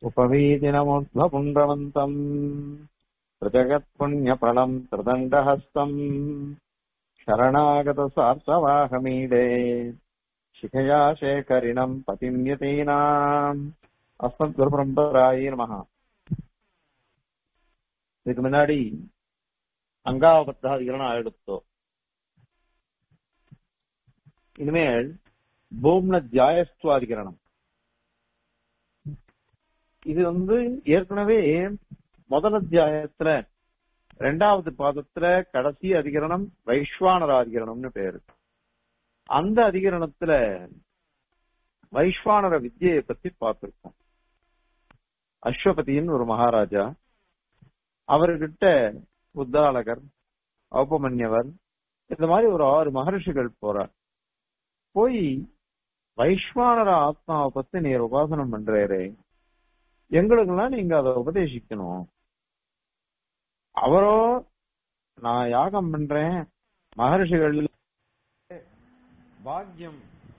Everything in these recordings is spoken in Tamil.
उपवीतिनमुद्ध्वपुण्ड्रवन्तम् प्रजगत्पुण्यफलम् त्रिदण्डहस्तम् शरणागतसार्थवाहमीडे शिखया शेखरिणम् पतिन्यतीनाम् அஸ்மத்குருபரம்பராயே நமஹா இதுக்கு முன்னாடி அங்காவபத்தாதிகரணம் ஆயிடுத்தோம் இனிமேல் பூம்ன ஜாயஸ்துவாதிகரணம் இது வந்து ஏற்கனவே முதல் அத்தியாயத்துல ரெண்டாவது பாதத்துல கடைசி அதிகரணம் வைஸ்வானராதிகரணம்னு பேரு அந்த அதிகரணத்துல வைஸ்வானர வித்யை பத்தி பார்த்திருக்கோம் அஸ்வபதியின் ஒரு மகாராஜா அவர்கிட்ட உத்தாலகர் ஔபமன்யவர் இந்த மாதிரி ஒரு ஆறு மகர்ஷிகள் போறார் போய் வைஸ்வானர ஆத்மாவை பத்தி நீர் உபாசனம் பண்றாரு எங்களுக்கெல்லாம் நீங்க அதை உபதேசிக்கணும் அவரோ நான் யாகம் பண்றேன் மகர்ஷிகள் பாக்கியம்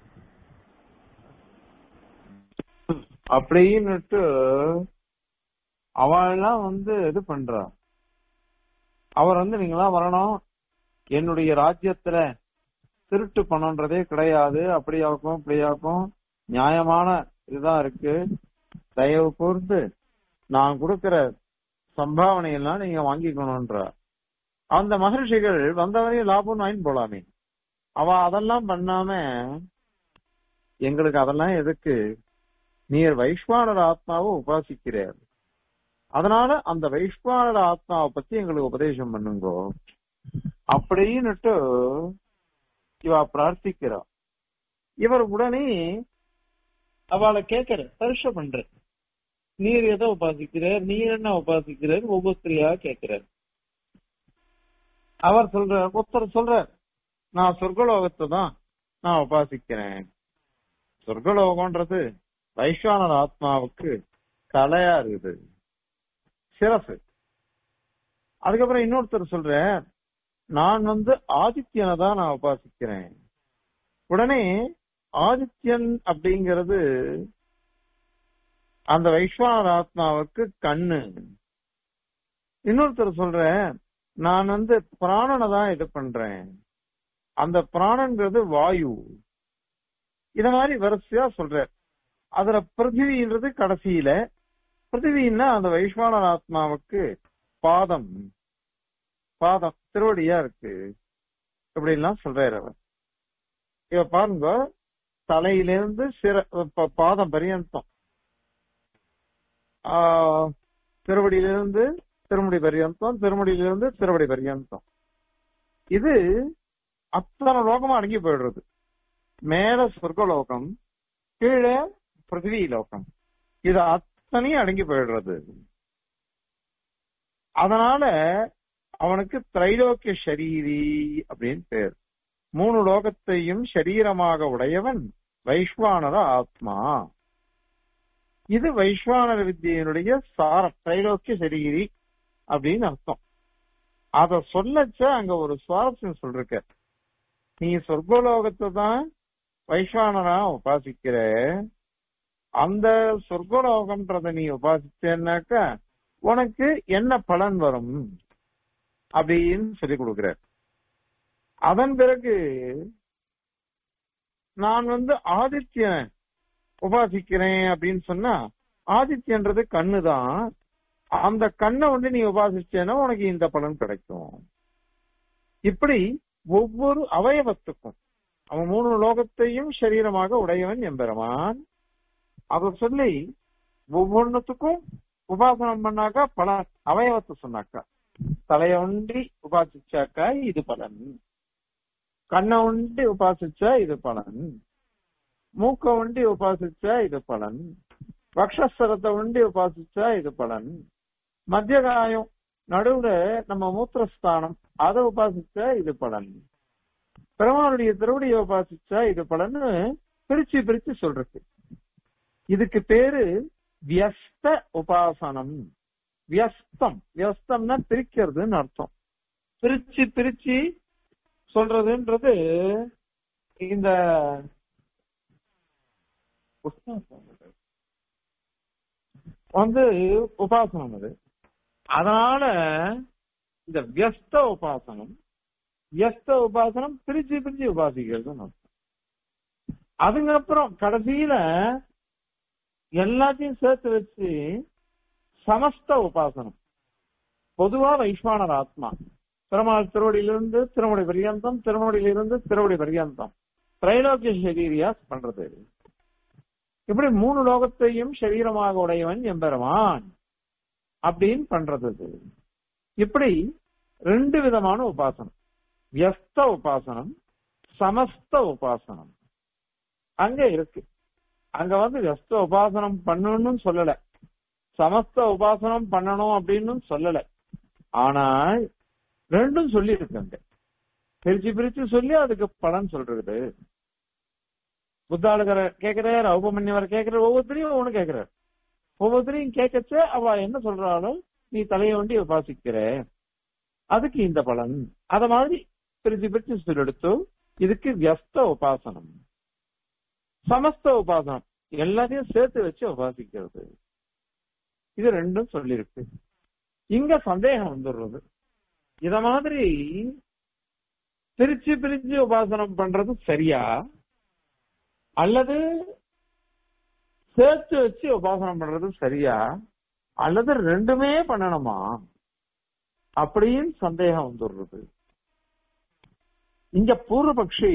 அப்படின்னுட்டு அவெல்லாம் வந்து இது பண்றா அவர் வந்து நீங்களாம் வரணும் என்னுடைய ராஜ்யத்துல திருட்டு பணம்ன்றதே கிடையாது அப்படியாக்கும் இப்படியாக்கும் நியாயமான இதுதான் இருக்கு தயவு கூர்ந்து நான் கொடுக்கிற சம்பாவனை எல்லாம் நீங்க வாங்கிக்கணும்ன்ற அந்த மகர்ஷிகள் வந்தவரையும் லாபம் வாங்கி போலாமே அவ அதெல்லாம் பண்ணாம எங்களுக்கு அதெல்லாம் எதுக்கு நீர் வைஸ்வானர ஆத்மாவை உபாசிக்கிறார் அதனால அந்த வைஸ்வானர ஆத்மாவை பத்தி எங்களுக்கு உபதேசம் பண்ணுங்கோ அப்படின்னுட்டு இவ பிரார்த்திக்கிறா இவர் உடனே அவளை கேட்கிற பரிசு பண்ற நீர் எதை உபாசிக்கிறார் நீர் என்ன உபாசிக்கிறார் ஒவ்வொருத்தரையா கேட்கிறார் அவர் சொல்ற ஒருத்தர் சொல்ற நான் சொர்க்கலோகத்தை தான் நான் உபாசிக்கிறேன் சொர்க்கலோகம்ன்றது வைஸ்வானர ஆத்மாவுக்கு தலையா இருக்குது சிரசு அதுக்கப்புறம் இன்னொருத்தர் சொல்ற நான் வந்து ஆதித்யனை தான் நான் உபாசிக்கிறேன் உடனே ஆதித்யன் அப்படிங்கிறது அந்த வைஸ்வானர ஆத்மாவுக்கு கண்ணு இன்னொருத்தர் சொல்ற நான் வந்து பிராணனை தான் இது பண்றேன் அந்த பிராணன்கிறது வாயு இத மாதிரி வரிசையா சொல்ற அதுல பிருத்திவின்றது கடைசியில பிருத்திவின்னா அந்த வைஸ்வானர் ஆத்மாவுக்கு பாதம் பாதம் திருவடியா இருக்கு இப்படிலாம் சொல்றாரு அவர் இவ பாருங்க தலையிலிருந்து சிற பாதம் பரியந்தம் திருவடியிலிருந்து திருமுடி பரியந்தம் திருமுடியிலிருந்து திருவடி பரியந்தம் இது அத்தனை லோகமா அடங்கி போயிடுறது மேல சொர்க்கலோகம் கீழே பிருத்திவி லோகம் இது அத்தனையும் அடங்கி போயிடுறது அதனால அவனுக்கு திரைலோக்கிய ஷரீரி அப்படின்னு பேர் மூணு லோகத்தையும் சரீரமாக உடையவன் வைஸ்வானர ஆத்மா இது வைஸ்வானர வித்தியினுடைய சாரம் திரைலோக்கிய சரீரி அப்படின்னு அர்த்தம் அத சொல்லச்ச அங்க ஒரு சுவாரஸ்யம் சொல்றிருக்க நீ சொர்க்கலோகத்தை தான் வைஸ்வானரா உபாசிக்கிற அந்த சொர்க்கலோகம்ன்றத நீ உபாசிச்சேன்னாக்க உனக்கு என்ன பலன் வரும் அப்படின்னு சொல்லி கொடுக்கிற அதன் பிறகு நான் வந்து ஆதித்யனை உபாசிக்கிறேன் அப்படின்னு சொன்னா ஆதித்யன்றது கண்ணு தான் அந்த கண்ணை வந்து நீ உபாசிச்சேன்னா உனக்கு இந்த பலன் கிடைக்கும் இப்படி ஒவ்வொரு அவயவத்துக்கும் அவன் மூணு லோகத்தையும் சரீரமாக உடையவன் எம்பெருமான் அத சொல்லி ஒவ்வொன்னுத்துக்கும் உபாசனம் பண்ணாக்கா பல அவயவத்தை சொன்னாக்கா தலைய ஒண்டி உபாசிச்சாக்கா இது பலன் கண்ணை ஒண்டி உபாசிச்சா இது பலன் மூக்க ஒண்டி உபாசிச்சா இது பலன் வக்ஷஸ்தரத்தை ஒண்டி உபாசிச்சா இது பலன் மத்திய காயம் நடுவுல நம்ம மூத்திரஸ்தானம் அதை உபாசிச்சா இது பலன் பெருமானுடைய திருவடியை உபாசிச்சா இது பலன்னு பிரிச்சு பிரிச்சு சொல்றது இதுக்கு பேரு வியஸ்த உபாசனம் வியஸ்தம் வியஸ்தம்னா பிரிக்கிறதுன்னு அர்த்தம் பிரிச்சு பிரிச்சு சொல்றதுன்றது இந்த வந்து உபாசனம் அது அதனால இந்த வியஸ்த உபாசனம் வியஸ்த உபாசனம் பிரிச்சு பிரிச்சு உபாசிக்கிறது அர்த்தம் அதுக்கப்புறம் கடைசியில எல்லாத்தையும் சேர்த்து வச்சு சமஸ்த உபாசனம் பொதுவா வைஸ்வானர் ஆத்மா திருமால் திருவடியிலிருந்து திருமுடி பரியந்தம் திருமுடியிலிருந்து திருவடி பரியந்தம் திரைலோக்கிய சரீரியா பண்றது இப்படி மூணு லோகத்தையும் சரீரமாக உடையவன் எம்பெருமான் அப்படின்னு பண்றது இது. இப்படி ரெண்டு விதமான உபாசனம் வியஸ்த உபாசனம் சமஸ்த உபாசனம் அங்க இருக்கு அங்க வந்து வியஸ்த உபாசனம் பண்ணணும்னு சொல்லல சமஸ்த உபாசனம் பண்ணணும் அப்படின்னு சொல்லல ஆனால் ரெண்டும் சொல்லி இருக்கு அங்க பிரிச்சு பிரிச்சு சொல்லி அதுக்கு பலன் சொல்றது புத்தாளுகர கேக்குறாரு ஔபமன்யவர் கேக்குறாரு ஒவ்வொருத்தரையும் ஒவ்வொன்னு கேக்குறாரு ஒவ்வொருத்தரையும் கேட்கச்ச அவ என்ன சொல்றாலும் நீ தலையை வண்டி உபாசிக்கிற அதுக்கு இந்த பலன் அத மாதிரி பிரிச்சு பிரிச்சு சொல்லெடுத்து இதுக்கு வியஸ்த உபாசனம் சமஸ்த உபாசனம் எல்லாத்தையும் சேர்த்து வச்சு உபாசிக்கிறது இது ரெண்டும் சொல்லியிருக்கு இங்க சந்தேகம் வந்துடுறது இத மாதிரி பிரிச்சு பிரிச்சு உபாசனம் பண்றது சரியா அல்லது சேர்த்து வச்சு உபாசனம் பண்றது சரியா அல்லது ரெண்டுமே பண்ணணுமா அப்படின்னு சந்தேகம் வந்துடுறது இங்க பூர்வபக்ஷி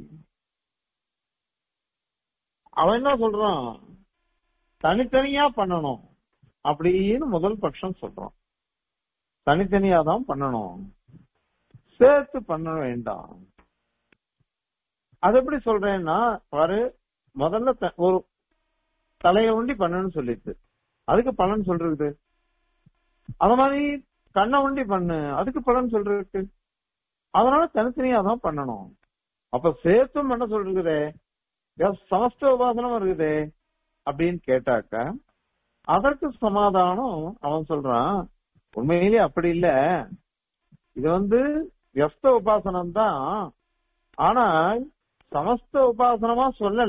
அவன் என்ன சொல்றான் தனித்தனியா பண்ணணும் அப்படின்னு முதல் பட்சம் சொல்றான் தனித்தனியா தான் பண்ணணும் சேர்த்து பண்ண வேண்டாம் அது எப்படி சொல்றேன்னா பாரு முதல்ல த- ஒரு தலையை ஒண்டி பண்ணணும்னு சொல்லிட்டு அதுக்கு பலன் சொல்றது அத மாதிரி கண்ணை ஒண்டி பண்ணு அதுக்கு பலன் சொல்றது அதனால தனித்தனியா தான் பண்ணணும் அப்ப சேர்த்தும் பண்ண சொல்றதே சமஸ்த உபாசனம் இருக்குதே அப்படின்னு கேட்டாக்க அதற்கு சமாதானம் அவன் சொல்றான் உண்மையிலே அப்படி இல்ல இது வந்து வியஸ்த உபாசனம் தான் ஆனால் சமஸ்த உபாசனமா சொல்லல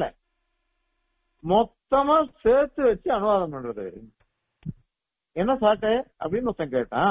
மொத்தமா சேர்த்து வச்சு அனுவாதம் பண்றது என்ன சாட்டை அப்படின்னு ஒருத்தன் கேட்டான்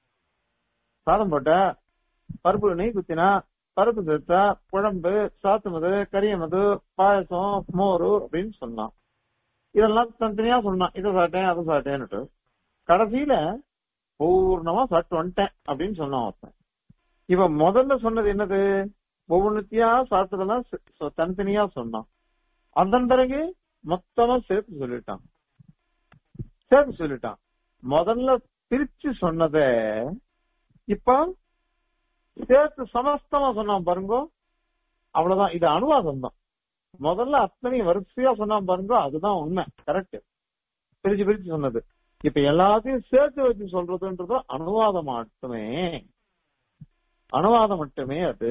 சாதம் போட்ட பருப்பு நெய் குத்தினா பருப்பு சேர்த்தா குழம்பு சாத்துமது கரியமது பாயசம் மோரு அப்படின்னு சொன்னான் இதெல்லாம் தனித்தனியா சொன்னான் இதை சாப்பிட்டேன் அதை சாப்பிட்டேன்னுட்டு கடைசியில பூர்ணமா சாப்பிட்டு வந்துட்டேன் அப்படின்னு சொன்னான் ஒருத்தன் இவன் முதல்ல சொன்னது என்னது ஒவ்வொன்னுத்தியா சாப்பிட்டதெல்லாம் ச- ச- தனித்தனியா சொன்னான் அதன் பிறகு மொத்தமா சேர்த்து சொல்லிட்டான் சேர்த்து சொல்லிட்டான் முதல்ல பிரிச்சு சொன்னத இப்ப சேர்த்து சமஸ்தமா சொன்னான் பாருங்க அவ்வளவுதான் இது அனுவாதம் தான் முதல்ல அத்தனை வரிசையா சொன்னான் பாருங்க அதுதான் உண்மை கரெக்ட் பிரிச்சு பிரிச்சு சொன்னது இப்ப எல்லாத்தையும் சேர்த்து வச்சு சொல்றதுன்றது அனுவாதம் மட்டுமே அனுவாதம் மட்டுமே அது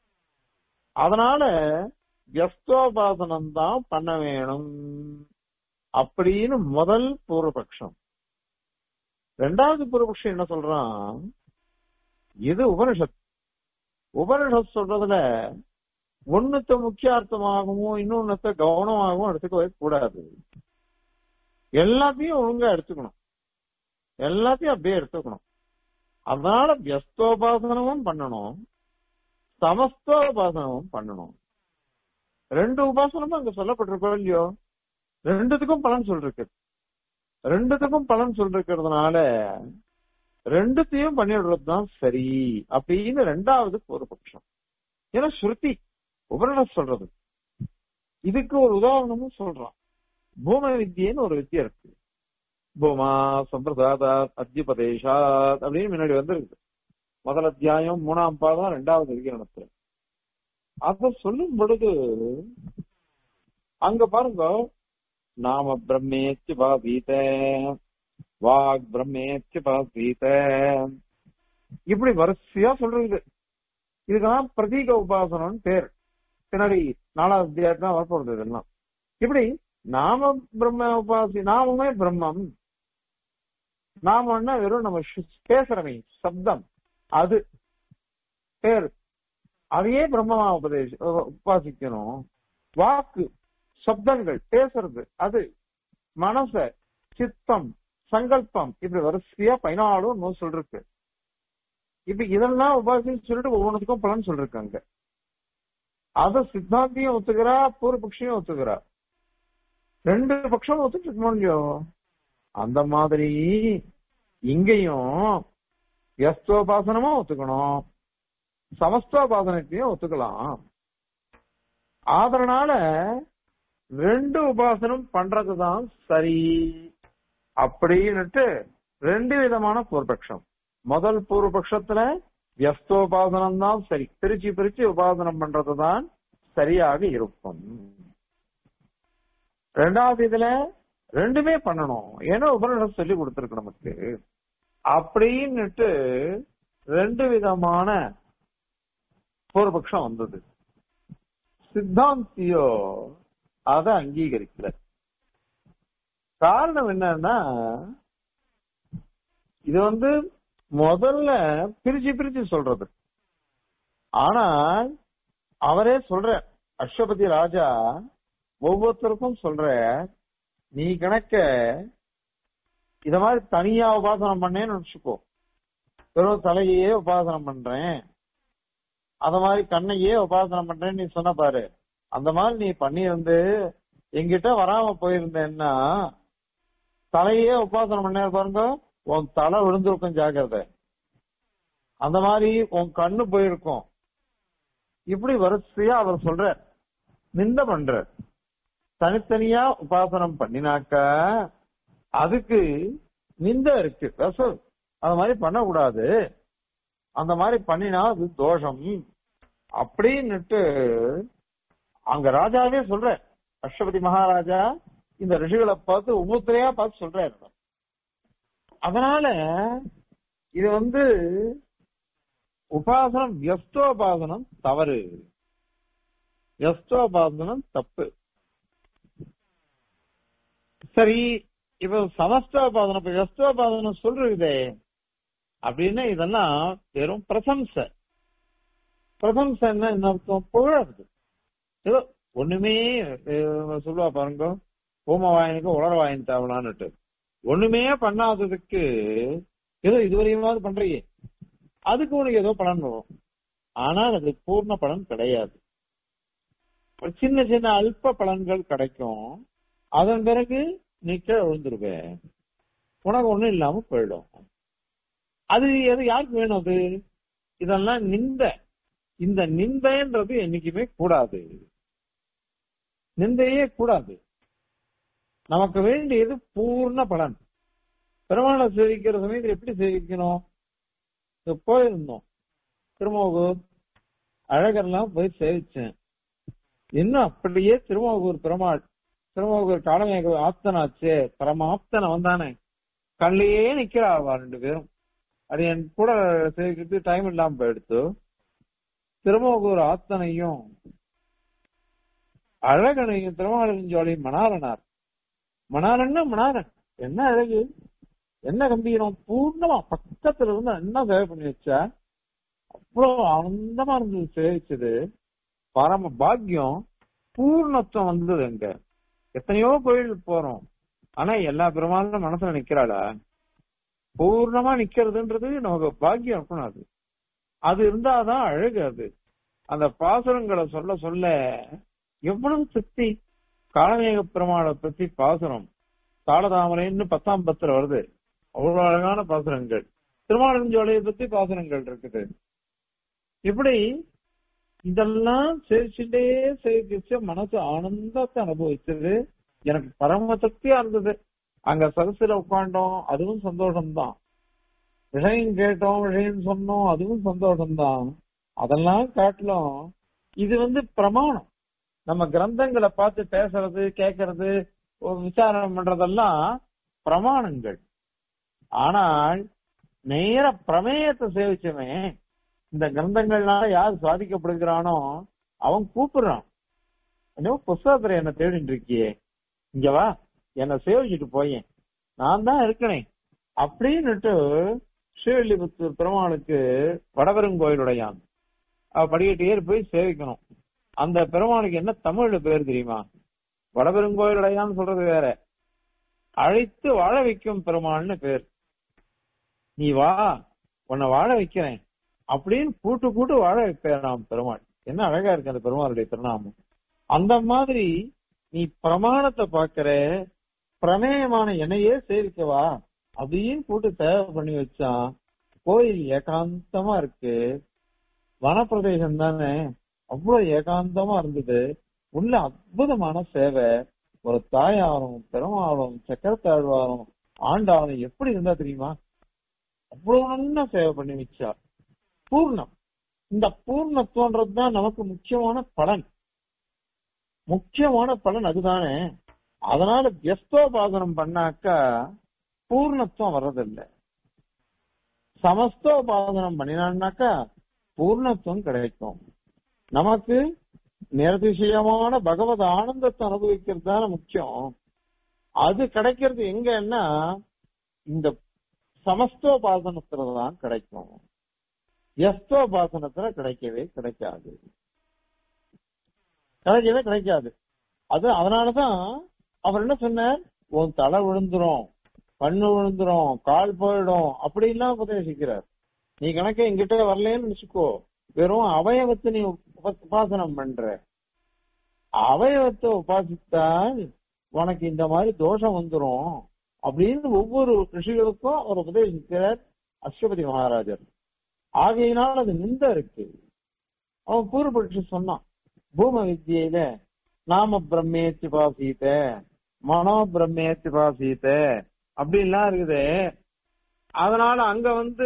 அதனால வியஸ்தோபாசனம் தான் பண்ண வேணும் அப்படின்னு முதல் பூர்வபக்ஷம் ரெண்டாவது பூர்வபக்ஷம் என்ன சொல்றான் இது உபனிஷத் உபனிஷத் சொல்றதுல ஒண்ணுத்த முக்கியார்த்தமாகவும் இன்னொன்னுத்த கவனமாகவும் எடுத்துக்கவே கூடாது எல்லாத்தையும் ஒழுங்கா எடுத்துக்கணும் எல்லாத்தையும் அப்படியே எடுத்துக்கணும் அதனால வியஸ்தோபாசனமும் பண்ணணும் சமஸ்தோபாசனமும் பண்ணணும் ரெண்டு உபாசனமும் அங்க சொல்லப்பட்டிருக்கோம் இல்லையோ ரெண்டுத்துக்கும் பலன் சொல்லிருக்கு ரெண்டுத்துக்கும் பலன் சொல்லிருக்கிறதுனால ரெண்டுத்தையும் பண்ணிடுறது தான் சரி அப்படின்னு ரெண்டாவது ஒரு பட்சம் ஏன்னா ஸ்ருதி உபரணம் சொல்றது இதுக்கு ஒரு உதாரணமும் சொல்றான் பூம வித்தியன்னு ஒரு வித்தியை இருக்கு பூமா சம்பிரதாதா அத்தியுபதேசாத் அப்படின்னு முன்னாடி வந்திருக்கு முதல் அத்தியாயம் மூணாம் பாதம் ரெண்டாவது விகிரணத்துல அத சொல்லும் பொழுது அங்க பாருங்க நாம பிரம்மேச்சு பாபீத வாக் பிரம்மேச்சு பாபீத இப்படி வரிசையா சொல்றது இதுக்கெல்லாம் பிரதீக உபாசனம்னு பேர் பின்னாடி நாலாவது அத்தியாயத்துல தான் வரப்போறது இதெல்லாம் இப்படி நாம பிரம்ம உபாசி நாமமே பிரம்மம் நாமன்னா வெறும் நம்ம ஷு- பேசுறமே சப்தம் அது பேர் அதையே பிரம்மமா உபதேச உபாசிக்கணும் வாக்கு சப்தங்கள் பேசுறது அது மனச சித்தம் சங்கல்பம் இப்படி வரிசையா பதினாலும் நூறு சொல்லிருக்கு இப்ப இதெல்லாம் உபாசின்னு சொல்லிட்டு ஒவ்வொன்றுக்கும் பலன் சொல்லிருக்காங்க அத சித்தாந்தியும் ஒத்துக்கிறா பூர்வபக்ஷியும் ஒத்துக்கிறா ரெண்டு பட்சம் ஒத்துட்டு இருக்க முடியும் அந்த மாதிரி இங்கேயும் வியஸ்தோபாசனமும் ஒத்துக்கணும் சமஸ்தோபாசனத்தையும் ஒத்துக்கலாம் அதனால ரெண்டு உபாசனம் பண்றதுதான் சரி அப்படின்னுட்டு ரெண்டு விதமான பூர்வபக்ஷம் முதல் பூர்வபக்ஷத்துல வியஸ்தோபாசனம் தான் சரி பிரிச்சு பிரிச்சு உபாசனம் பண்றதுதான் சரியாக இருக்கும் ரெண்டாவது இதுல ரெண்டுமே பண்ணணும் ஏன்னா உபநிஷம் சொல்லி கொடுத்திருக்கு நமக்கு அப்படின்னுட்டு ரெண்டு விதமான பூர்வபக்ஷம் வந்தது சித்தாந்தியோ அதை அங்கீகரிக்கல காரணம் என்னன்னா இது வந்து முதல்ல பிரிச்சு பிரிச்சு சொல்றது ஆனால் அவரே சொல்ற அஸ்வபதி ராஜா ஒவ்வொருத்தருக்கும் சொல்ற நீ கணக்க இத மாதிரி தனியா உபாசனம் பண்ணேன்னு நினைச்சுக்கோ வெறும் தலையே உபாசனம் பண்றேன் அத மாதிரி கண்ணையே உபாசனம் பண்றேன்னு நீ சொன்ன பாரு அந்த மாதிரி நீ பண்ணியிருந்து எங்கிட்ட வராம போயிருந்தேன்னா தலையே உபாசனம் பண்ண பாருங்க உன் தலை விழுந்திருக்கும் ஜாக்கிரதை அந்த மாதிரி உன் கண்ணு போயிருக்கும் இப்படி வரிசையா அவர் சொல்ற நிந்த பண்ற தனித்தனியா உபாசனம் பண்ணினாக்க அதுக்கு நிந்த இருக்கு ரசம் அது மாதிரி பண்ணக்கூடாது அந்த மாதிரி பண்ணினா அது தோஷம் அப்படின்னுட்டு அங்க ராஜாவே சொல்ற அஷ்டபதி மகாராஜா இந்த ரிஷிகளை பார்த்து ஒவ்வொருத்தரையா பார்த்து சொல்றாரு அதனால இது வந்து உபாசனம் வியஸ்தோபாசனம் தவறு வியஸ்தோபாசனம் தப்பு சரி இப்ப சமஸ்தோபாசனம் இப்ப வியஸ்தோபாசனம் சொல்றதே அப்படின்னா இதெல்லாம் வெறும் பிரசம்சை பிரசம்சை என்ன என்ன அர்த்தம் புகழறது ஏதோ ஒண்ணுமே அஹ், சொல்லுவா பாருங்க பூம வாயனுக்கு உலர வாயன் தேவலான்னுட்டு ஒண்ணுமே பண்ணாததுக்கு ஏதோ இதுவரையுமாவது பண்றியே அதுக்கு உனக்கு ஏதோ பலன் வரும் ஆனால் அது பூர்ண பலன் கிடையாது ஒரு சின்ன சின்ன அல்ப பலன்கள் கிடைக்கும் அதன் பிறகு நீ கீழே விழுந்துருவ உனக்கு ஒண்ணும் இல்லாம போயிடும் அது எது யாருக்கு வேணும் அது இதெல்லாம் நிந்த இந்த நிந்தைன்றது என்னைக்குமே கூடாது நிந்தையே கூடாது நமக்கு வேண்டியது பூர்ண பலன் பெருமாளை சேவிக்கிற சமயத்தில் எப்படி சேவிக்கணும் இங்க போயிருந்தோம் திருமோகூர் அழகர்லாம் போய் சேவிச்சேன் இன்னும் அப்படியே திருமோகூர் பெருமாள் திருமோகூர் காலமேக ஆப்தனாச்சே பரமாப்தன வந்தானே கண்ணிலேயே நிக்கிறாவா ரெண்டு பேரும் அது என் கூட சேவிக்கிறதுக்கு டைம் இல்லாம போயிடுத்து திருமோகூர் ஆத்தனையும் அழகனையும் திருமாலிருஞ்சோலையும் மணாரனார் மணாரன்னா மணாரன் என்ன அழகு என்ன கம்பீரம் பூர்ணமா பக்கத்துல இருந்து என்ன சேவை பண்ணி வச்சா அவ்வளவு ஆனந்தமா இருந்தது சேவிச்சது பரம பாக்கியம் பூர்ணத்துவம் வந்தது அங்க எத்தனையோ கோயிலுக்கு போறோம் ஆனா எல்லா பெருமாளும் மனசுல நிக்கிறாளா பூர்ணமா நிக்கிறதுன்றது நமக்கு பாக்கியம் இருக்கணும் அது அது இருந்தாதான் அழகு அது அந்த பாசுரங்களை சொல்ல சொல்ல எவ்வளவு திருப்தி காலமேக பெருமாளை பத்தி பாசுரம் தாளதாமரைன்னு பத்தாம் பத்துல வருது அவ்வளவு அழகான பாசுரங்கள் திருமாலிருஞ்சோலையை பத்தி பாசுரங்கள் இருக்குது இப்படி இதெல்லாம் சேவிச்சுட்டே சேவிச்சு மனசு ஆனந்தத்தை அனுபவிச்சது எனக்கு பரம திருப்தியா இருந்தது அங்க சரசுல உட்காண்டோம் அதுவும் சந்தோஷம்தான் விஷயம் கேட்டோம் விஷயம் சொன்னோம் அதுவும் சந்தோஷம்தான் அதெல்லாம் காட்டிலும் இது வந்து பிரமாணம் நம்ம கிரந்தங்களை பார்த்து பேசுறது கேட்கறது ஒரு விசாரணை பண்றதெல்லாம் பிரமாணங்கள் ஆனால் நேர பிரமேயத்தை சேவிச்சவன் இந்த கிரந்தங்கள்னால யார் சுவாதிக்கப்படுகிறானோ அவன் கூப்பிடுறான் என்ன புஸ்தகத்துல என்ன தேடிட்டு இருக்கியே இங்க வா என்ன சேவிச்சுட்டு போயேன் நான் தான் இருக்கனேன் அப்படின்னுட்டு ஸ்ரீவில்லிபுத்தூர் பெருமாளுக்கு வடபெருங்கோயிலுடையான் அவ படிக்கட்டு ஏறி போய் சேவிக்கணும் அந்த பெருமாளுக்கு என்ன தமிழ்ல பேர் தெரியுமா வடபெருங்கோயிலுடையான்னு சொல்றது வேற அழைத்து வாழ வைக்கும் பெருமாள்னு பேர் நீ வா உன்னை வாழ வைக்கிறேன் அப்படின்னு கூட்டு கூட்டு வாழ வைப்பேன் பெருமாள் என்ன அழகா இருக்கு அந்த பெருமாளுடைய திருநாமம் அந்த மாதிரி நீ பிரமாணத்தை பாக்குற பிரமேயமான என்னையே சேவிக்கவா அதையும் கூட்டு தேவை பண்ணி வச்சான் கோயில் ஏகாந்தமா இருக்கு வனப்பிரதேசம் தானே அவ்வளவு ஏகாந்தமா இருந்தது உள்ள அற்புதமான சேவை ஒரு தாயாரும் பெருமாளும் சக்கரத்தாழ்வாரும் ஆண்டாளும் எப்படி இருந்தா தெரியுமா அவ்வளவு நல்லா சேவை பண்ணி வச்சா பூர்ணம் இந்த பூர்ணத்துவன்றது தான் நமக்கு முக்கியமான பலன் முக்கியமான பலன் அதுதானே அதனால வியஸ்தோபாசனம் பண்ணாக்கா பூர்ணத்துவம் வர்றதில்லை சமஸ்தோபாசனம் பண்ணினான்னாக்கா பூர்ணத்துவம் கிடைக்கும் நமக்கு நிரதிசயமான பகவத் ஆனந்தத்தை அனுபவிக்கிறது தானே முக்கியம் அது கிடைக்கிறது எங்கன்னா இந்த சமஸ்தோபாசனத்துல தான் கிடைக்கும் எஸ்தோபாசனத்துல கிடைக்கவே கிடைக்காது கிடைக்கவே கிடைக்காது அது அதனாலதான் அவர் என்ன சொன்னார் உன் தலை விழுந்துரும் கண்ணு விழுந்துரும் கால் போயிடும் அப்படின்லாம் உபதேசிக்கிறார் நீ கணக்க எங்கிட்ட வரலன்னு வச்சுக்கோ வெறும் அவயவத்தை நீ உப- உபாசனம் பண்ற அவயவத்தை உபாசித்தால் உனக்கு இந்த மாதிரி தோஷம் வந்துரும் அப்படின்னு ஒவ்வொரு ரிஷிகளுக்கும் அவர் உபதேசிக்கிறார் அஸ்வபதி மகாராஜர் ஆகையினால் அது நிந்த இருக்கு அவன் பூர்வபட்சி சொன்னான் பூம வித்தியில நாம பிரம்மேத்தி பாசீத மனோ பிரம்மேத்தி பாசீத அப்படின்லாம் இருக்குது அதனால அங்க வந்து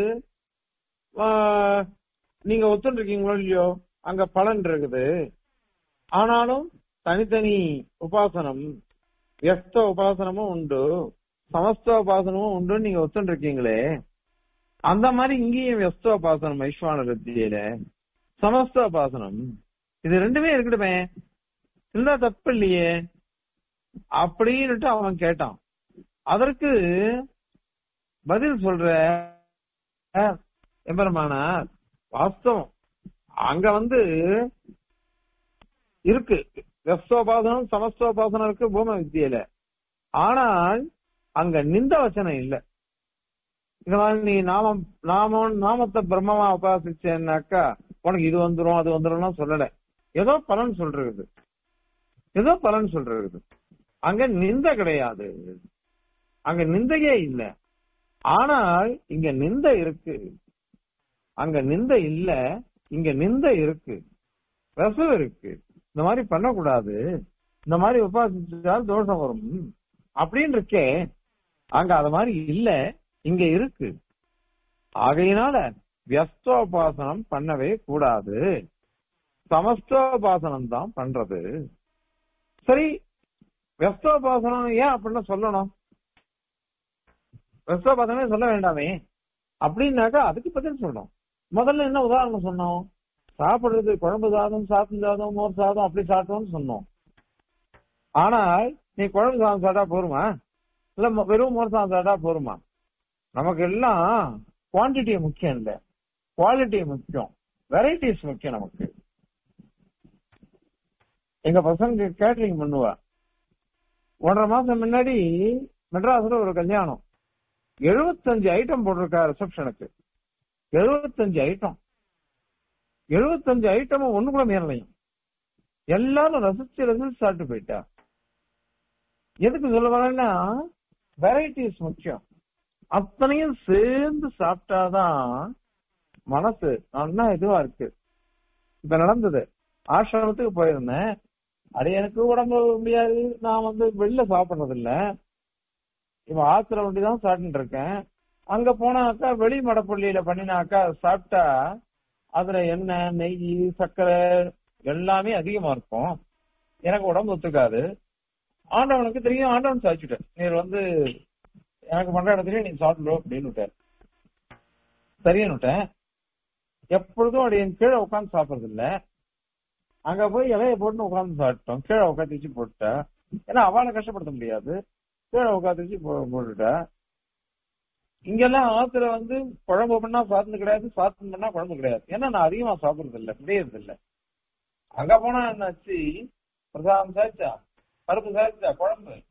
ஆஹ், நீங்க ஒத்துட்டு இருக்கீங்களோ இல்லையோ அங்க பலன் இருக்குது ஆனாலும் தனித்தனி உபாசனம் வியஸ்த உபாசனமும் உண்டு சமஸ்த உபாசனமும் உண்டு நீங்க ஒத்துட்டு இருக்கீங்களே அந்த மாதிரி இங்கேயும் வியஸ்த உபாசனம் வைஸ்வான வித்தியில சமஸ்த உபாசனம் இது ரெண்டுமே இருக்கட்டுமே இருந்தா தப்பு இல்லையே அப்படின்னுட்டு அவன் கேட்டான் அதற்கு பதில் சொல்ற அஹ், எம்பெருமானார் வாஸ்தவம் அங்க வந்து இருக்கு வெஸ்தோபாசனம் சமஸ்தோபாசனம் இருக்கு பூம வித்தியில ஆனால் அங்க நிந்த வச்சனம் இல்ல இந்த மாதிரி நீ நாமம் நாமம் நாமத்தை பிரம்மமா உபாசிச்சேன்னாக்கா உனக்கு இது வந்துரும் அது வந்துரும்லாம் சொல்லல ஏதோ பலன் சொல்றது ஏதோ பலன் சொல்றது அங்க நிந்த கிடையாது அங்க நிந்தையே இல்ல ஆனால் இங்க நிந்த இருக்கு அங்க நிந்த இல்ல இங்க நிந்த இருக்கு ரசம் இருக்கு இந்த மாதிரி பண்ணக்கூடாது இந்த மாதிரி உபாசிச்சால் தோஷம் வரும் அப்படின்னு இருக்கே அங்க அது மாதிரி இல்ல இங்க இருக்கு ஆகையினால வியஸ்தோபாசனம் பண்ணவே கூடாது சமஸ்தோபாசனம் தான் பண்றது சரி வெஸ்தோபாசனம் ஏன் அப்படின்னு சொல்லணும் வெஸ்தோபாசனமே சொல்ல வேண்டாமே அப்படின்னாக்கா அதுக்கு பதில் சொல்லணும் முதல்ல என்ன உதாரணம் சொன்னோம் சாப்பிடுறது குழம்பு சாதம் சாத்தம் சாதம் மோர் சாதம் அப்படி சாப்பிட்டோம்னு சொன்னோம் ஆனால் நீ குழம்பு சாதம் சாப்பிட்டா போருமா இல்ல மொ- வெறும் மோர் சாதம் சாப்பிட்டா போருமா நமக்கு எல்லாம் குவான்டிட்டி முக்கியம் இல்ல குவாலிட்டி முக்கியம் வெரைட்டிஸ் முக்கியம் நமக்கு எங்க பசங்க கேட்டரிங் பண்ணுவா ஒன்றரை மாசம் முன்னாடி மெட்ராஸ்ல ஒரு கல்யாணம் எழுபத்தஞ்சு ஐட்டம் போட்டிருக்கா ரிசப்ஷனுக்கு எழுபத்தஞ்சு ஐட்டம் எழுபத்தஞ்சு ஐட்டமும் ஒண்ணு கூட மீறலையும் எல்லாரும் ரசிச்சு ரசிச்சு சாப்பிட்டு போயிட்டா எதுக்கு சொல்ல வரேன்னா வெரைட்டிஸ் முக்கியம் அத்தனையும் சேர்ந்து சாப்பிட்டாதான் மனசு நல்லா இதுவா இருக்கு இப்ப நடந்தது ஆசிரமத்துக்கு போயிருந்தேன் அது எனக்கு உடம்பு முடியாது நான் வந்து வெளில சாப்பிடுறது இல்ல இப்ப ஆத்திர வண்டி தான் சாப்பிட்டு இருக்கேன் அங்க போனாக்கா வெளி மடப்பள்ளியில பண்ணினாக்கா சாப்பிட்டா அதுல எண்ணெய் நெய் சர்க்கரை எல்லாமே அதிகமா இருக்கும் எனக்கு உடம்பு ஒத்துக்காது ஆண்டவனுக்கு தெரியும் ஆண்டவன் சாதிச்சுட்டேன் நீர் வந்து எனக்கு பண்ற இடத்துலயே நீ சாப்பிடு அப்படின்னு விட்டார் சரின்னு விட்டேன் எப்பொழுதும் அப்படி என் கீழே உட்காந்து சாப்பிடுறது இல்ல அங்க போய் இலைய போட்டு உட்காந்து சாப்பிட்டோம் கீழே உட்காந்து வச்சு போட்டுட்டா ஏன்னா அவளை கஷ்டப்படுத்த முடியாது கீழே உட்காந்து வச்சு போ- போட்டுட்டா இங்கெல்லாம் ஆத்துல வந்து குழம்பு பண்ணா சாப்பிட்டு கிடையாது சாப்பிட்டு பண்ணா குழம்பு கிடையாது ஏன்னா நான் அதிகமா சாப்பிடுறது இல்ல முடியறது இல்ல அங்க போனா என்னாச்சு பிரசாதம் சாய்ச்சா பருப்பு சாய்ச்சா குழம்பு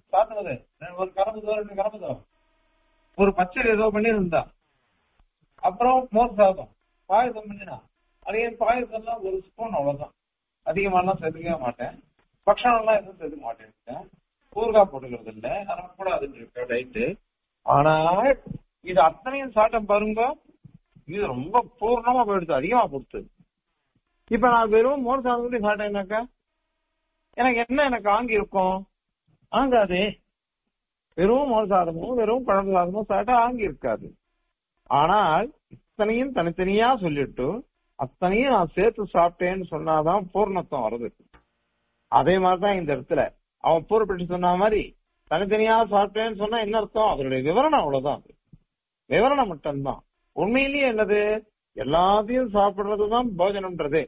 சாப்பிடுறது ஒரு கரம்புதோ ரெண்டு கரம்புதோ ஒரு பச்சை ஏதோ பண்ணியிருந்தா அப்புறம் மோர் சாதம் பாயசம் பண்ணினா அதே பாயசம்லாம் ஒரு ஸ்பூன் அவ்வளவுதான் அதிகமாலாம் சேர்த்துக்கவே மாட்டேன் பக்ஷணம்லாம் எதுவும் சேர்த்துக்க மாட்டேன் ஊறுகாய் போட்டுக்கிறது இல்ல அதனால கூடாதுன்னு இருக்கு ரைட்டு ஆனால் இது அத்தனையும் சாட்டம் பாருங்க இது ரொம்ப பூர்ணமா போயிடுது அதிகமா கொடுத்து இப்ப நான் வெறும் மோர் சாதம் சாப்பிட்டேன்னாக்கா எனக்கு என்ன எனக்கு ஆங்கி இருக்கும் ஆங்காது வெறும் மோர் சாதமும் வெறும் குழம்பு சாதமும் சாப்பிட்டா ஆங்கி இருக்காது ஆனால் இத்தனையும் தனித்தனியா சொல்லிட்டு அத்தனையும் நான் சேர்த்து சாப்பிட்டேன்னு சொன்னாதான் பூர்ணத்துவம் வருது அதே மாதிரிதான் இந்த இடத்துல அவன் பூர்வப்பட்டு சொன்ன மாதிரி தனித்தனியா சாப்பிட்டேன்னு சொன்னா என்ன அர்த்தம் அதனுடைய விவரணம் அவ்வளவுதான் அது விவரணம் மட்டும்தான் உண்மையிலேயே என்னது எல்லாத்தையும் சாப்பிடுறதுதான் போஜனம்ன்றதே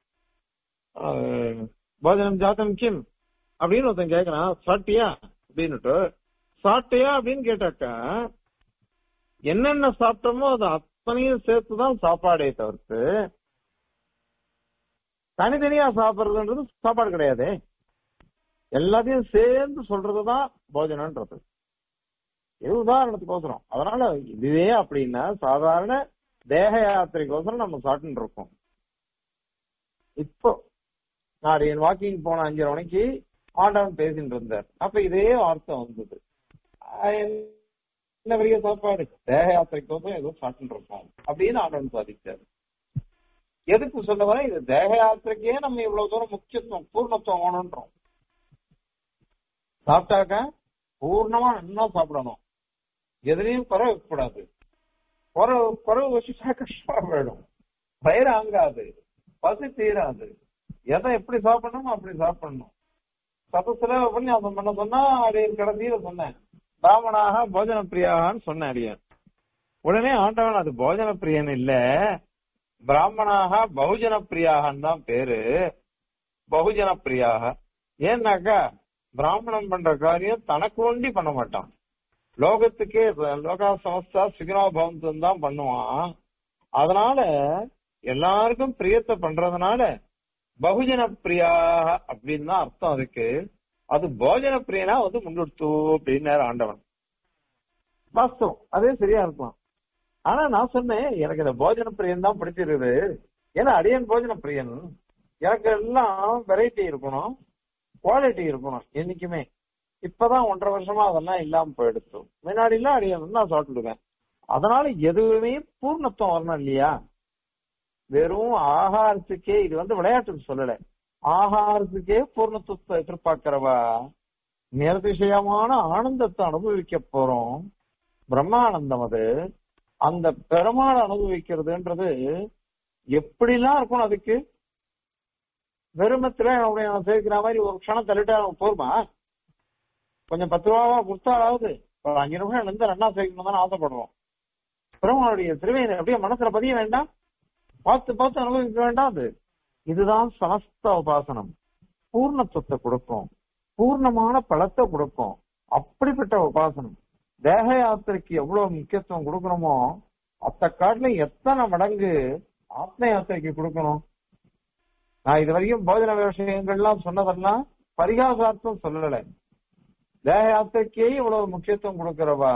ஆஹ், போஜனம் ஜாத்தம் கிம் அப்படின்னு ஒருத்தன் கேக்குறான் சாப்பிட்டியா அப்படின்னுட்டு சாப்பிட்டியா அப்படின்னு கேட்டாக்கா என்னென்ன சாப்பிட்டோமோ அது அத்தனையும் சேர்த்துதான் சாப்பாடே தவிர்த்து தனித்தனியா சாப்பிடுறதுன்றது சாப்பாடு கிடையாதே எல்லாத்தையும் சேர்ந்து சொல்றதுதான் போஜனம்ன்றது இது உதாரணத்துக்கோசரம் அதனால இதுவே அப்படின்னா சாதாரண தேக யாத்திரைக்கோசரம் நம்ம சாப்பிட்டு இருக்கோம் இப்போ நான் என் வாக்கிங் போன அஞ்சரை மணிக்கு ஆண்டவன் பேசிட்டு இருந்தார் அப்ப இதே வார்த்தை வந்தது ஆஹ் என்ன பெரிய சாப்பாடு தேக யாத்திரைக்கோசரம் ஏதோ சாப்பிட்டு இருக்கோம் அப்படின்னு ஆண்டவன் சாதிச்சார் எதுக்கு சொல்ல வர இது தேக யாத்திரைக்கே நம்ம இவ்வளவு தூரம் முக்கியத்துவம் பூர்ணத்துவம் வேணும்ன்றோம் சாப்பிட்டாக்க பூர்ணமா நல்லா சாப்பிடணும் எதுலயும் குறை வைக்கக்கூடாது குறை குறைவு வச்சுட்டா கஷ்டமா போயிடும் வயிறு ஆங்காது பசி தீராது எதை எப்படி சாப்பிடணுமோ அப்படி சாப்பிடணும் சதத்துல உபன்யாசம் பண்ண சொன்னா அடியன் கடைசியில சொன்னேன் பிராமணாக போஜன பிரியாகான்னு சொன்னேன் அடியன் உடனே ஆண்டவன் அது போஜன பிரியன் இல்ல பிராமணாக பகுஜன பிரியாகன்னு தான் பேரு பகுஜன பிரியாக ஏன்னாக்கா பிராமணன் பண்ற காரியம் தனக்கு ஒண்டி பண்ண மாட்டான் லோகத்துக்கே லோகா சமஸ்தா சுகினோ பவந்தம் தான் பண்ணுவான் அதனால எல்லாருக்கும் பிரியத்தை பண்றதுனால பகுஜன பிரியா அப்படின்னு தான் அர்த்தம் அதுக்கு அது போஜன பிரியனா வந்து முன்னெடுத்து அப்படின்னாரு ஆண்டவன் வாஸ்தவம் அதே சரியா இருக்கலாம் ஆனா நான் சொன்னேன் எனக்கு இந்த போஜன பிரியன் தான் பிடிச்சிருக்குது ஏன்னா அடியன் போஜன பிரியன் எனக்கு எல்லாம் வெரைட்டி இருக்கணும் குவாலிட்டி இருக்கணும் என்னைக்குமே இப்பதான் ஒன்றரை வருஷமா அதெல்லாம் இல்லாம போயிடுச்சு முன்னாடி எல்லாம் அடியன் நான் சாப்பிட்டுடுவேன் அதனால எதுவுமே பூர்ணத்துவம் வரணும் இல்லையா வெறும் ஆகாரத்துக்கே இது வந்து விளையாட்டுக்கு சொல்லல ஆகாரத்துக்கே பூர்ணத்துவத்தை எதிர்பார்க்கிறவா நிர்திசயமான ஆனந்தத்தை அனுபவிக்க போறோம் பிரம்மானந்தம் அது அந்த பெருமாள் அனுபவிக்கிறதுன்றது எப்படிலாம் இருக்கணும் அதுக்கு வெறுமத்துல நம்முடைய நான் சேர்க்கிற மாதிரி ஒரு க்ஷணம் தள்ளிட்டா நமக்கு போருமா கொஞ்சம் பத்து ரூபாவா கொடுத்தாலாவது ஒரு அஞ்சு நிமிஷம் இருந்து ரெண்டா சேர்க்கணும் தான் ஆசைப்படுவோம் பெருமாளுடைய திருவையை அப்படியே மனசுல பதிய வேண்டாம் பார்த்து பார்த்து அனுபவிக்க வேண்டாம் அது இதுதான் சமஸ்த உபாசனம் பூர்ணத்துவத்தை கொடுக்கும் பூர்ணமான பலத்தை கொடுக்கும் அப்படிப்பட்ட உபாசனம் தேக யாத்திரைக்கு எவ்வளவு முக்கியத்துவம் கொடுக்கணுமோ அத்த காட்டுல எத்தனை மடங்கு ஆத்ம யாத்திரைக்கு கொடுக்கணும் நான் இது வரைக்கும் போஜன விஷயங்கள்லாம் சொன்னதெல்லாம் பரிகாசார்த்தம் சொல்லல தேக யாத்திரைக்கே இவ்வளவு முக்கியத்துவம் கொடுக்கிறவா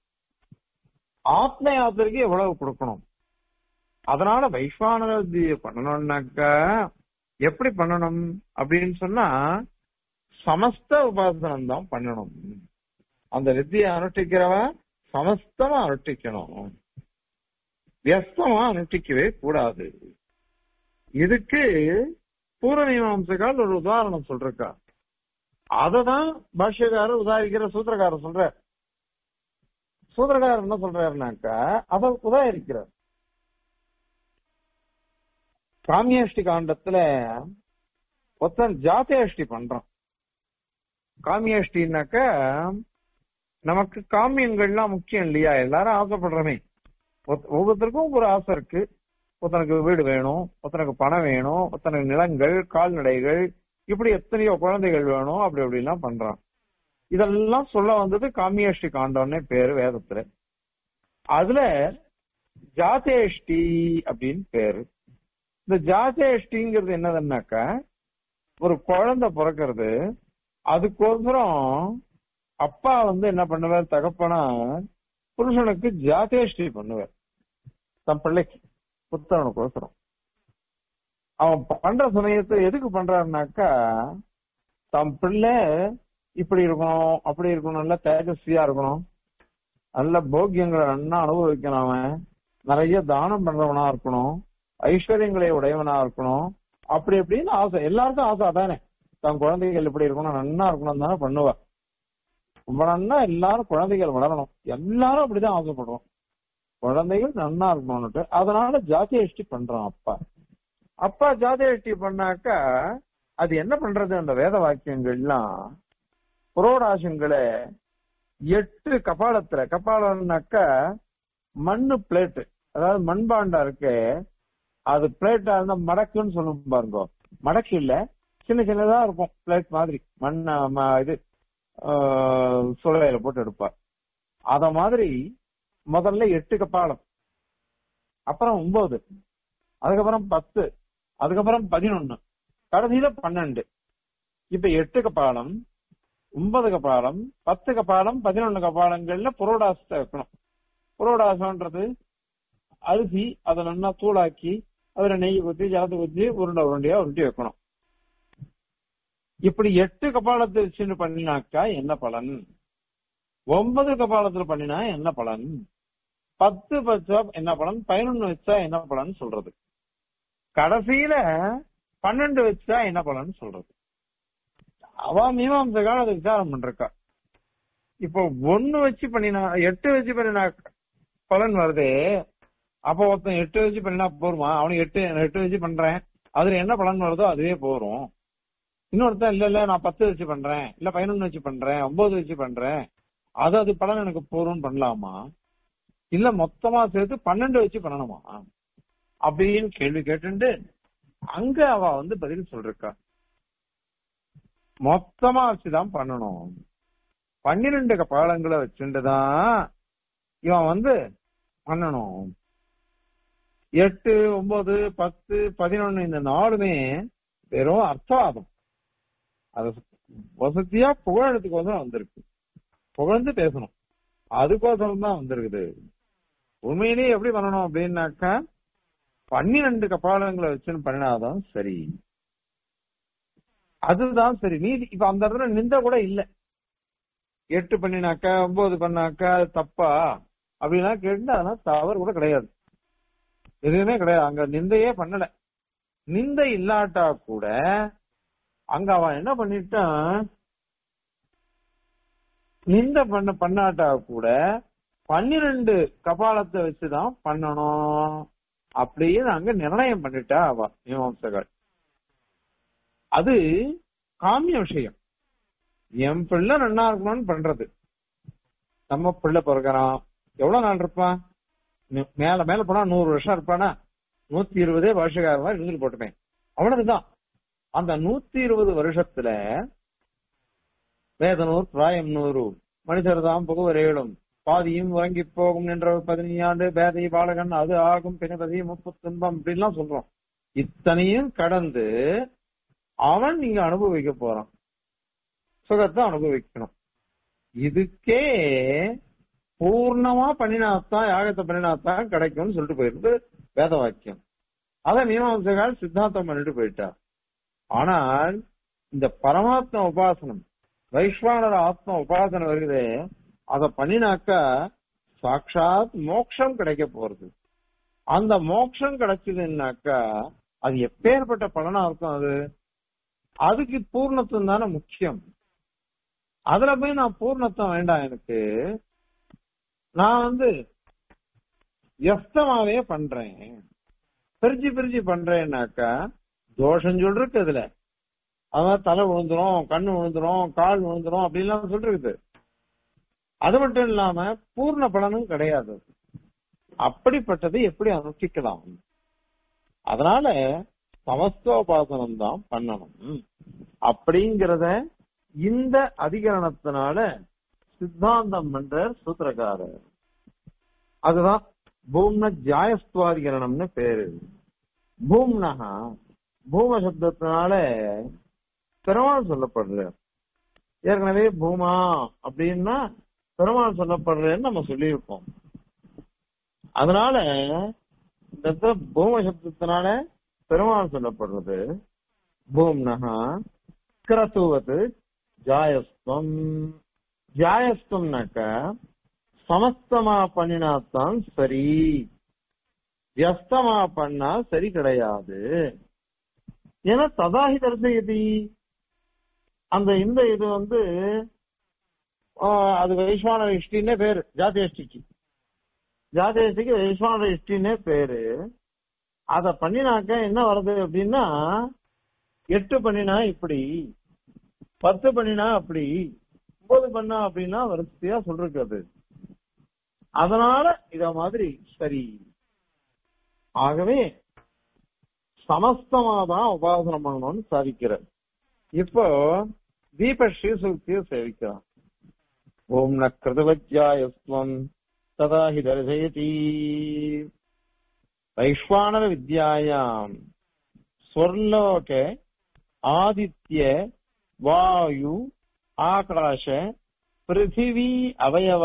ஆத்ம யாத்திரைக்கு எவ்வளவு கொடுக்கணும் அதனால வைஸ்வானர வித்தியை பண்ணணும்னாக்கா எப்படி பண்ணணும் அப்படின்னு சொன்னா சமஸ்த உபாசனம் தான் பண்ணணும் அந்த வித்தியை அனுஷ்டிக்கிறவன் சமஸ்தமா அனுஷ்டிக்கணும் வியஸ்தமா அனுஷ்டிக்கவே கூடாது இதுக்கு பூர்வ மீமாம்சகால் ஒரு உதாரணம் சொல்றா அததான் பாஷ்யக்காரர் உதாரிக்கிற சூத்திரக்காரர் சொல்ற சூத்திரக்காரர் என்ன சொல்றாருனாக்கா அதை உதாரிக்கிறார் காமியாஷ்டி காண்டத்துல ஒருத்தன் ஜாத்தியாஷ்டி பண்றான் காமியாஷ்டின்னாக்க நமக்கு காமியங்கள்லாம் முக்கியம் இல்லையா எல்லாரும் ஆசைப்படுறமே ஒத்த- ஒவ்வொருத்தருக்கும் ஒரு ஆசை இருக்கு ஒருத்தனுக்கு வீடு வேணும் ஒருத்தனுக்கு பணம் வேணும் ஒருத்தனுக்கு நிலங்கள் கால்நடைகள் இப்படி எத்தனையோ குழந்தைகள் வேணும் அப்படி அப்படி எல்லாம் பண்றான் இதெல்லாம் சொல்ல வந்தது காமியாஷ்டி காண்டம்னே பேரு வேதத்துல அதுல ஜாதேஷ்டி அப்படின்னு பேரு இந்த ஜாதேஷ்டிங்கிறது என்னதுன்னாக்கா ஒரு குழந்தை பிறக்கிறது அதுக்கோசரம் அப்பா வந்து என்ன பண்ணுவார் தகப்பனா புருஷனுக்கு ஜாதேஷ்டி பண்ணுவார் தன் பிள்ளைக்கு புத்தவனுக்கு அவசரம் அவன் பண்ற சமயத்தை எதுக்கு பண்றாருனாக்கா தன் பிள்ளை இப்படி இருக்கணும் அப்படி இருக்கணும் நல்ல தேஜஸ்வியா இருக்கணும் நல்ல போக்கியங்களை நன்னா அனுபவிக்கணும் அவன் நிறைய தானம் பண்றவனா இருக்கணும் ஐஸ்வர்யங்களை உடையவனா இருக்கணும் அப்படி அப்படின்னு ஆசை எல்லாருக்கும் ஆசை அதானே தன் குழந்தைகள் இப்படி இருக்கணும் நன்னா இருக்கணும் தானே பண்ணுவா ரொம்ப நன்னா எல்லாரும் குழந்தைகள் வளரணும் எல்லாரும் அப்படிதான் ஆசைப்படுறோம் குழந்தைகள் நன்னா இருக்கணும்னுட்டு அதனால ஜாதியஷ்டி பண்றான் அப்பா அப்பா ஜாதியஷ்டி பண்ணாக்கா அது என்ன பண்றது அந்த வேத வாக்கியங்கள்லாம் புரோடாசங்களை எட்டு கபாலத்துல கபாலம்னாக்கா மண்ணு பிளேட்டு அதாவது மண்பாண்டா இருக்கு அது பிளேட்டா இருந்தா மடக்குன்னு சொல்லும் பாருங்க மடக்கு இல்ல சின்ன சின்னதா இருக்கும் பிளேட் மாதிரி மண் ம- இது ஆஹ், சுளையில போட்டு எடுப்பார் அத மாதிரி முதல்ல எட்டு கப்பாலம் அப்புறம் ஒன்பது அதுக்கப்புறம் பத்து அதுக்கப்புறம் பதினொன்னு கடைசியில பன்னெண்டு இப்ப எட்டு கபாலம் ஒன்பது கபாலம் பத்து கபாலம் பதினொன்னு கபாலங்கள்ல புரோடாசத்தை வைக்கணும் புரோடாசம்ன்றது அரிசி அதை நல்லா தூளாக்கி அதுல நெய் ஊத்தி ஜலத்தை ஊத்தி உருண்டை உருண்டையா உருட்டி வைக்கணும் இப்படி எட்டு கபாலத்தை வச்சுன்னு பண்ணினாக்கா என்ன பலன் ஒன்பது கபாலத்துல பண்ணினா என்ன பலன் பத்து வச்சா என்ன பலன் பதினொன்னு வச்சா என்ன பலன் சொல்றது கடைசியில பன்னெண்டு வச்சா என்ன பலன் சொல்றது அவ மீமாம்சகால் அதை விசாரம் பண்றக்கா இப்போ ஒண்ணு வச்சு பண்ணினா எட்டு வச்சு பண்ணினா பலன் வருதே அப்போ ஒருத்தன் எட்டு வச்சு பண்ணினா போருமா அவனுக்கு எட்டு எட்டு வச்சு பண்றேன் அதுல என்ன பலன் வருதோ அதுவே போரும் இன்னொருத்தன் இல்ல இல்ல நான் பத்து வச்சு பண்றேன் இல்ல பதினொன்னு வச்சு பண்றேன் ஒன்பது வச்சு பண்றேன் அது அது பலன் எனக்கு போரும் பண்ணலாமா இல்ல மொத்தமா சேர்த்து பன்னெண்டு வச்சு பண்ணணுமா அப்படின்னு கேள்வி கேட்டுண்டு அங்க அவ வந்து பதில் சொல்றா மொத்தமா வச்சுதான் பண்ணணும் பன்னிரெண்டு கபாலங்களை வச்சுட்டுதான் இவன் வந்து பண்ணணும் எட்டு ஒன்பது பத்து பதினொன்னு இந்த நாலுமே வெறும் அர்த்தவாதம் அது வசதியா புகழத்துக்கோசரம் வந்திருக்கு புகழ்ந்து பேசணும் அதுக்கோசரம் தான் வந்திருக்குது உண்மையிலேயே எப்படி பண்ணணும் அப்படின்னாக்கா பன்னிரண்டு கபாலங்களை வச்சுன்னு பண்ணினாதான் சரி அதுதான் சரி நீதி இப்ப அந்த இடத்துல நிந்த கூட இல்ல எட்டு பண்ணினாக்கா ஒன்பது பண்ணாக்கா அது தப்பா அப்படின்னா கேட்டு அதெல்லாம் தவறு கூட கிடையாது எதுவுமே கிடையாது அங்க நிந்தையே பண்ணல நிந்தை இல்லாட்டா கூட அங்க அவன் என்ன பண்ணிட்டான் நிந்த பண்ண பண்ணாட்டா கூட பன்னிரெண்டு கபாலத்தை வச்சுதான் பண்ணணும் அப்படின்னு அங்க நிர்ணயம் பண்ணிட்டா அவ மீமாம்சகர் அது காமிய விஷயம் என் பிள்ளை நன்னா இருக்கணும்னு பண்றது நம்ம பிள்ளை பிறகுறான் எவ்வளவு நாள் இருப்பான் நி- மேல மேல போனா நூறு வருஷம் இருப்பானா நூத்தி இருபதே வருஷக்கார மாதிரி இருந்துட்டு போட்டுப்பேன் அவ்வளவுதான் அந்த நூத்தி இருபது வருஷத்துல வேதனூர் பிராயம் நூறு மனிதர் தாம் புகுவரேழும் பாதியும் உறங்கி போகும் என்ற பதினையாண்டு பேதை பாலகன் அது ஆகும் பிணபதி முப்பு துன்பம் அப்படின்லாம் சொல்றோம் இத்தனையும் கடந்து அவன் நீங்க அனுபவிக்க போறான் சுகத்தை அனுபவிக்கணும் இதுக்கே பூர்ணமா பண்ணினாத்தான் யாகத்தை பண்ணினாத்தான் கிடைக்கும்னு சொல்லிட்டு போயிருக்கு வேத வாக்கியம் அத மீமாம்சகால் சித்தாந்தம் பண்ணிட்டு போயிட்டார் ஆனால் இந்த பரமாத்ம உபாசனம் வைஸ்வானர ஆத்ம உபாசனை வருகுதே அத பண்ணினாக்கா சாட்சாத் மோட்சம் கிடைக்க போறது அந்த மோட்சம் கிடைச்சதுன்னாக்கா அது எப்பேற்பட்ட பலனா இருக்கும் அது அதுக்கு பூர்ணத்துவம் தானே முக்கியம் அதுல போய் நான் பூர்ணத்துவம் வேண்டாம் எனக்கு நான் வந்து எஸ்தமாவே பண்றேன் பிரிச்சு பிரிச்சு பண்றேன்னாக்கா தோஷம் சொல்றதுக்கு அதுல அதான் தலை விழுந்துரும் கண்ணு விழுந்துரும் கால் விழுந்துரும் அப்படின்லாம் சொல்றது அது மட்டும் இல்லாம பூர்ண பலனும் கிடையாது அப்படிப்பட்டதை எப்படி அனுஷ்டிக்கலாம் அதனால சமஸ்தோபாசனம் தான் பண்ணணும் அப்படிங்கிறத இந்த அதிகரணத்தினால சித்தாந்தம் பண்ற சூத்திரக்காரர் அதுதான் பூம்ன ஜாயஸ்துவாதிகரணம்னு பேரு பூம்னஹா பூம சப்தத்தினால பெருமாள் சொல்லப்படுற ஏற்கனவே பூமா அப்படின்னா பெருமாள் சொல்லப்படுறேன்னு நம்ம சொல்லியிருக்கோம் அதனால இந்த இடத்துல பூம சப்தத்தினால பெருமாள் சொல்லப்படுறது பூம்னஹா கிரத்துவது ஜாயஸ்தம் ஜாயஸ்தம்னாக்க சமஸ்தமா பண்ணினாத்தான் சரி வியஸ்தமா பண்ணா சரி கிடையாது ஏன்னா ததாஹி தர்சயதி அந்த இந்த இது வந்து ஆஹ், அது வைஸ்வான இஷ்டின்னே பேரு ஜாதிய இஷ்டிக்கு ஜாதிய இஷ்டிக்கு வைஸ்வான இஷ்டின்னே பேரு அத பண்ணினாக்க என்ன வருது அப்படின்னா எட்டு பண்ணினா இப்படி பத்து பண்ணினா அப்படி ஒன்பது பண்ணா அப்படின்னா வரிசையா சொல்றது அதனால இத மாதிரி சரி ஆகவே சமஸ்தமாதான் உபாசனம் பண்ணணும்னு சாதிக்கிறார் இப்போ தீப ஸ்ரீசுக்தியை சேவிக்கிறான் ஓம் ந கிருதவஜ்யாயஸ்வம் ததா ஹி தர்சயதி வைஸ்வானர வித்யாயாம் ஸ்வர்லோக ஆதித்ய வாயு ஆகாஷ பிருத்திவி அவயவ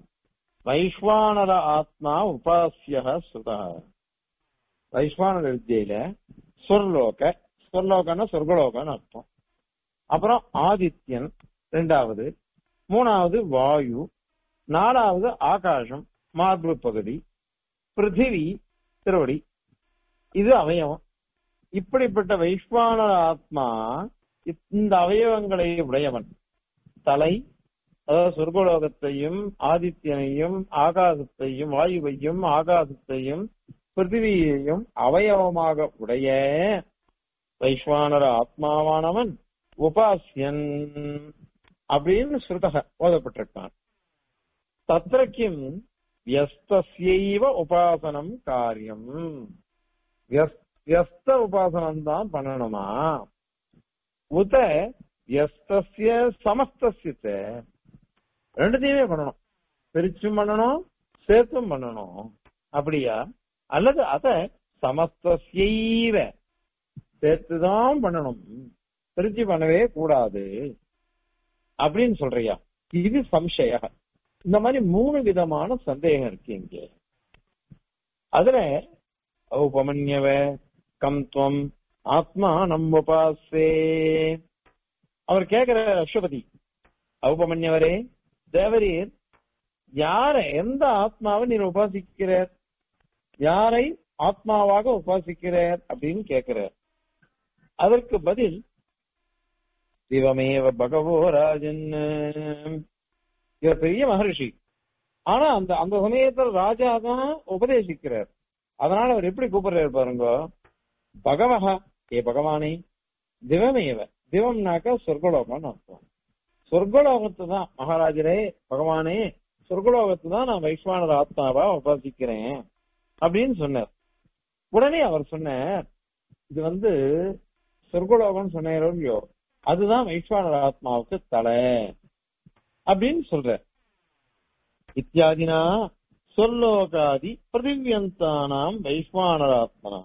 வைஸ்வானர ஆத்மா உபாசிய ஸ்ருத வைஸ்வானர வித்தியில ஸ்வர்லோக ஸ்வர்லோகன்னா சொர்க்கலோகன்னு அர்த்தம் அப்புறம் ஆதித்யன் ரெண்டாவது மூணாவது வாயு நாலாவது ஆகாசம் மார்பு பகுதி பிருத்திவி திருவடி இது அவயவம் இப்படிப்பட்ட வைஸ்வானர ஆத்மா இந்த அவயவங்களை உடையவன் தலை அதாவது சொர்க்கலோகத்தையும் ஆதித்யனையும் ஆகாசத்தையும் வாயுவையும் ஆகாசத்தையும் பிருத்திவியையும் அவயவமாக உடைய வைஸ்வானர ஆத்மாவானவன் உபாசியன் அப்படின்னு ஸ்ருதக ஓதப்பட்டிருக்கான் தத்திரக்கிம் வியஸ்தஸ்யைவ உபாசனம் காரியம் வியஸ்- வியஸ்த உபாசனம் தான் பண்ணணுமா உத வியஸ்தஸ்ய சமஸ்தஸ்ய ச. ரெண்டுத்தையுமே பண்ணணும் பிரிச்சும் பண்ணணும் சேர்த்தும் பண்ணணும் அப்படியா அல்லது அத சமஸ்தஸ்யைவ சேர்த்துதான் பண்ணணும் பிரிச்சு பண்ணவே கூடாது அப்படின்னு சொல்றியா இது சம்சய இந்த மாதிரி மூணு விதமான சந்தேகம் இருக்கு இங்க அதுல ஔபமன்யவ கம் துவம் ஆத்மா நம் உபாசே அவர் கேக்குற அஸ்வபதி ஔபமன்யவரே தேவரீர் யார எந்த ஆத்மாவை நீர் உபாசிக்கிறார் யாரை ஆத்மாவாக உபாசிக்கிறார் அப்படின்னு கேட்கிறார் அதற்கு பதில் சிவமேவ பகவோ ராஜன் இவர் பெரிய மகரிஷி ஆனா அந்த அந்த சமயத்துல ராஜா தான் உபதேசிக்கிறார் அதனால அவர் எப்படி கூப்பிடுறாரு பாருங்க பகவஹா ஏ பகவானே திவமேவ திவம்னாக்கா சொர்க்கலோகம்னு அர்த்தம் சொர்க்கலோகத்தை தான் மகாராஜரே பகவானே சொர்க்கலோகத்தை தான் நான் வைஸ்வானர் ஆத்மாவா உபாசிக்கிறேன் அப்படின்னு சொன்னார் உடனே அவர் சொன்னார் இது வந்து சொர்க்கலோகம்னு சொன்னாரோ இல்லையோ அதுதான் வைஸ்வானர் ஆத்மாவுக்கு தலை அப்படின்னு சொல்ற இத்தியாதினா சொல்லோகாதி பிரதிவியந்தானாம் வைஸ்வானராத்மனா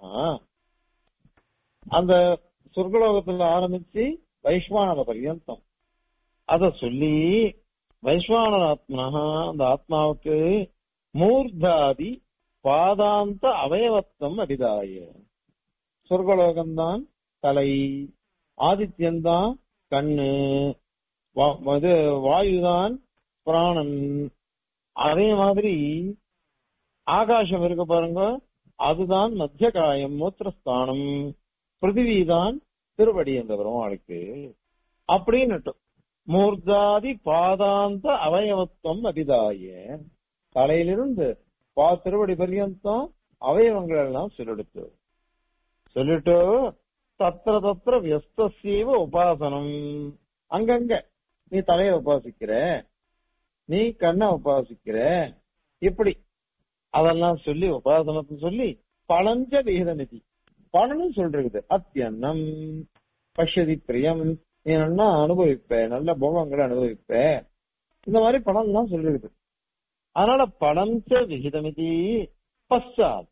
அந்த சொர்க்கலோகத்துல ஆரம்பிச்சு வைஸ்வானர பர்யந்தம் அத சொல்லி வைஸ்வானராத்மனா அந்த ஆத்மாவுக்கு மூர்தாதி பாதாந்த அவயவத்தம் அபிதாய சொர்க்கலோகம்தான் தலை ஆதித்யன்தான் கண்ணு வா- இது வாயுதான் பிராணன் அதே மாதிரி ஆகாசம் இருக்கு பாருங்க அதுதான் மத்திய காயம் மூத்திரஸ்தானம் பிருத்திவிதான் திருவடி அந்த பெருமாளுக்கு அப்படின்னு மூர்தாதி பாதாந்த அவயவத்துவம் அதிதாய தலையிலிருந்து பா திருவடி பர்யந்தம் அவயவங்கள் எல்லாம் சொல்லெடுத்து சொல்லிட்டு தத்திர தத்திர வியஸ்தசீவ உபாசனம் அங்கங்க நீ தலைய உபாசிக்கிற நீ கண்ணை உபாசிக்கிற இப்படி அதெல்லாம் சொல்லி உபாசனத்தை சொல்லி பழஞ்ச விகித நிதி பலனும் சொல்றது அத்தியன்னம் பஷ்யதி பிரியம் நீ நல்லா அனுபவிப்ப நல்ல போகங்களை அனுபவிப்ப இந்த மாதிரி பலன் எல்லாம் சொல்லிருக்கு அதனால பலஞ்ச விகிதமிதி பஷாத்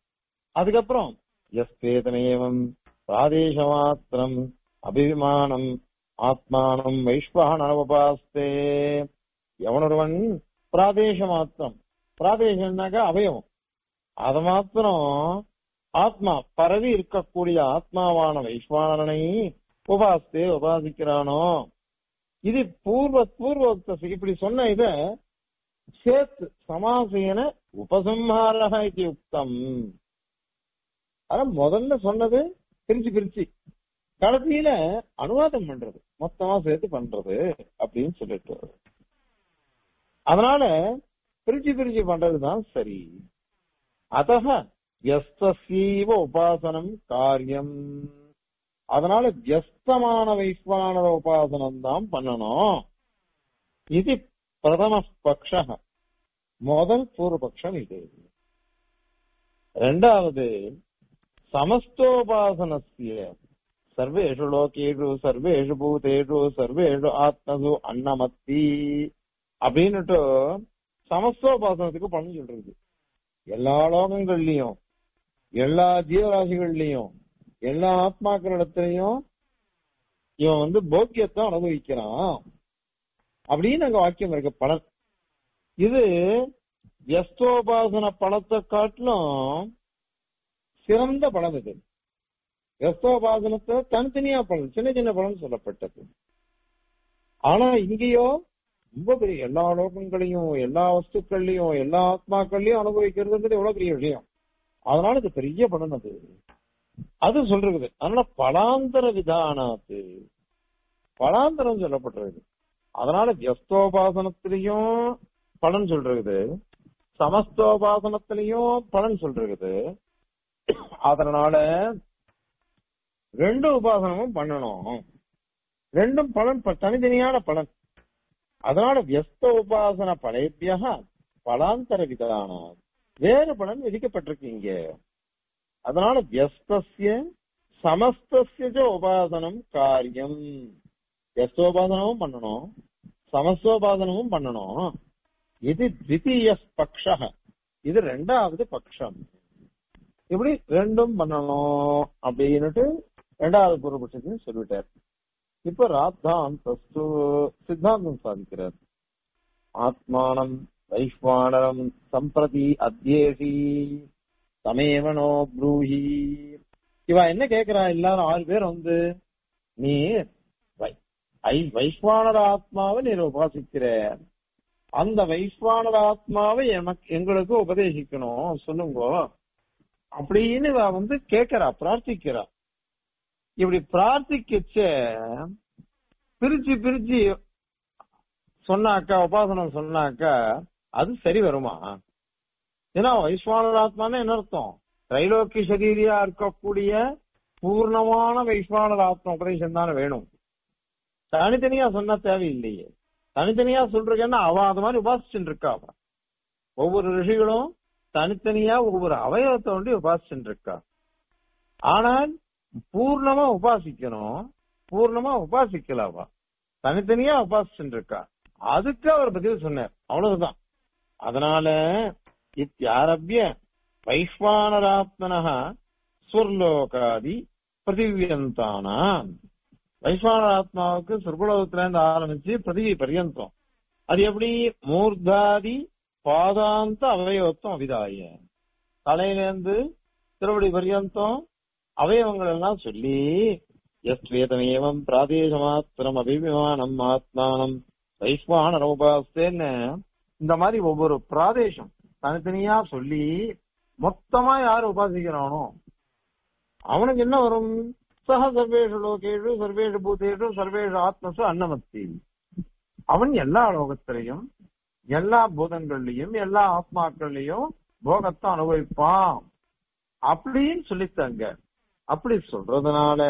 அதுக்கப்புறம் எஸ்பேதமேவம் பிராதேச மாத்திரம் அபிமானம் ஆத்மானம் வைஸ்வகன உபாஸ்தே எவனொருவன் பிராதேச மாத்திரம் பிராதேசம்னாக்க அவயவம் அத மாத்திரம் ஆத்மா பரவி இருக்கக்கூடிய ஆத்மாவான வைஸ்வானரனை உபாஸ்தே உபாசிக்கிறானோ இது பூர்வ பூர்வோக்த இப்படி சொன்ன இத சேர்த்து சமாசேன உபசம்ஹாரக இது யுக்தம் ஆனா முதல்ல சொன்னது பிரிச்சு பிரிச்சு கடைசியில அனுவாதம் பண்றது மொத்தமா சேர்த்து பண்றது அப்படின்னு சொல்லிட்டு வருது. அதனால பிரிச்சு பிரிச்சு பண்றதுதான் சரி அதக வியஸ்தீவ உபாசனம் காரியம் அதனால வியஸ்தமான வைஸ்வானர உபாசனம் தான் பண்ணணும் இது பிரதம பக்ஷ முதல் பூர்வபக்ஷம் இது ரெண்டாவது சமஸ்தோபாசனஸ்ய சர்வேஷு லோகேஷு சர்வேஷு பூதேஷு சர்வேஷு ஆத்மசு அன்னமத்தி அப்படின்னுட்டு சமஸ்தோபாசனத்துக்கு பலன் சொல்றது எல்லா லோகங்கள்லயும் எல்லா ஜீவராசிகள்லயும் எல்லா ஆத்மாக்களிடத்திலையும் இவன் வந்து போக்கியத்தை அனுபவிக்கிறான் அப்படின்னு அங்க வாக்கியம் இருக்கு பலன் இது வியஸ்தோபாசன பலத்தை காட்டிலும் சிறந்த பலம் இது வியஸ்தோபாசனத்தை தனித்தனியா பலன் சின்ன சின்ன பலன் சொல்லப்பட்டது ஆனா இங்கேயோ ரொம்ப பெரிய எல்லா லோகங்களையும் எல்லா வஸ்துக்கள்லயும் எல்லா ஆத்மாக்கள்லயும் அனுபவிக்கிறதுங்கிறது எவ்வளவு பெரிய விஷயம் அதனால இது பெரிய பலன் அது அது சொல்றது அதனால பலாந்தர விதானாத்து பலாந்தரம் சொல்லப்பட்டிருக்கு அதனால வியஸ்தோபாசனத்திலையும் பலன் சொல்றது சமஸ்தோபாசனத்திலையும் பலன் சொல்றது அதனால ரெண்டு உபாசனமும் பண்ணணும் ரெண்டும் பலன் ப- தனித்தனியான பலன் அதனால வியஸ்த உபாசன பலேபியாக பலாந்தர விதான வேறு பலன் விதிக்கப்பட்டிருக்கு இங்க அதனால வியஸ்தஸ்ய சமஸ்தஸ்ய ச உபாசனம் காரியம் வியஸ்தோபாசனமும் பண்ணணும் சமஸ்தோபாசனமும் பண்ணணும் இது த்விதீய பக்ஷ இது ரெண்டாவது பக்ஷம் இப்படி ரெண்டும் பண்ணணும் அப்படின்னுட்டு ரெண்டாவது பூர்வபட்சத்தையும் சொல்லிட்டார் இப்ப ராத்தாந்தஸ்து சித்தாந்தம் சாதிக்கிறார் ஆத்மானம் வைஸ்வானரம் சம்பிரதி அத்தியேசி தமேவனோ ப்ரூஹி இவ என்ன கேக்குறா எல்லாரும் ஆறு பேர் வந்து நீ வை- ஐ- வைஸ்வானர ஆத்மாவை நீர் உபாசிக்கிற அந்த வைஸ்வானர ஆத்மாவை எமக்கு எங்களுக்கு உபதேசிக்கணும் சொல்லுங்க அப்படின்னு இவ வந்து கேக்குறா பிரார்த்திக்கிறா இப்படி பிரார்த்திக்கச்ச பிரிச்சு பிரிச்சு சொன்னாக்கா உபாசனம் சொன்னாக்கா அது சரி வருமா ஏன்னா வைஸ்வானராத்மான்னு என்ன அர்த்தம் திரைலோக்கிய சரீரியா இருக்கக்கூடிய பூர்ணமான வைஸ்வானராத்மா உபதேசம் தானே வேணும் தனித்தனியா சொன்னா தேவையில்லையே தனித்தனியா சொல்றேன்னா அவ அது மாதிரி உபாசிச்சுட்டு இருக்கா அவ ஒவ்வொரு ரிஷிகளும் தனித்தனியா ஒவ்வொரு அவயவத்தை ஒண்டி உபாசிச்சுட்டு இருக்கா ஆனால் பூர்ணமா உபாசிக்கணும் பூர்ணமா உபாசிக்கல அவ தனித்தனியா உபாசிச்சுட்டு இருக்கா அதுக்கு அவர் பதில் சொன்னார் அவ்வளவுதான் அதனால இத்தியாரபிய வைஸ்வானராத்மனः சுர்லோகாதி பிரதிவியந்தானாம் வைஸ்வானராத்மாவுக்கு சொர்க்குலோகத்துல இருந்து ஆரம்பிச்சு பிரதிவி பரியந்தம் அது எப்படி மூர்தாதி பாதாந்த அவயவத்தம் அவிதாய தலையிலேருந்து திருவடி பரியந்தம் அவயவங்கள் எல்லாம் சொல்லி எஸ்வேதமேவம் பிராதேச மாத்திரம் அபிமானம் ஆத்மானம் வைஸ்வான உபாசேன்னு இந்த மாதிரி ஒவ்வொரு பிராதேசம் தனித்தனியா சொல்லி மொத்தமா யார் உபாசிக்கிறானோ அவனுக்கு என்ன வரும் சக சர்வேஷு லோகேஷு சர்வேஷு பூதேஷு சர்வேஷு ஆத்மசு அன்னமத்தி அவன் எல்லா லோகத்திலையும் எல்லா பூதங்கள்லயும் எல்லா ஆத்மாக்கள்லயும் போகத்தை அனுபவிப்பான் அப்படின்னு சொல்லித்தாங்க அப்படி சொல்றதுனால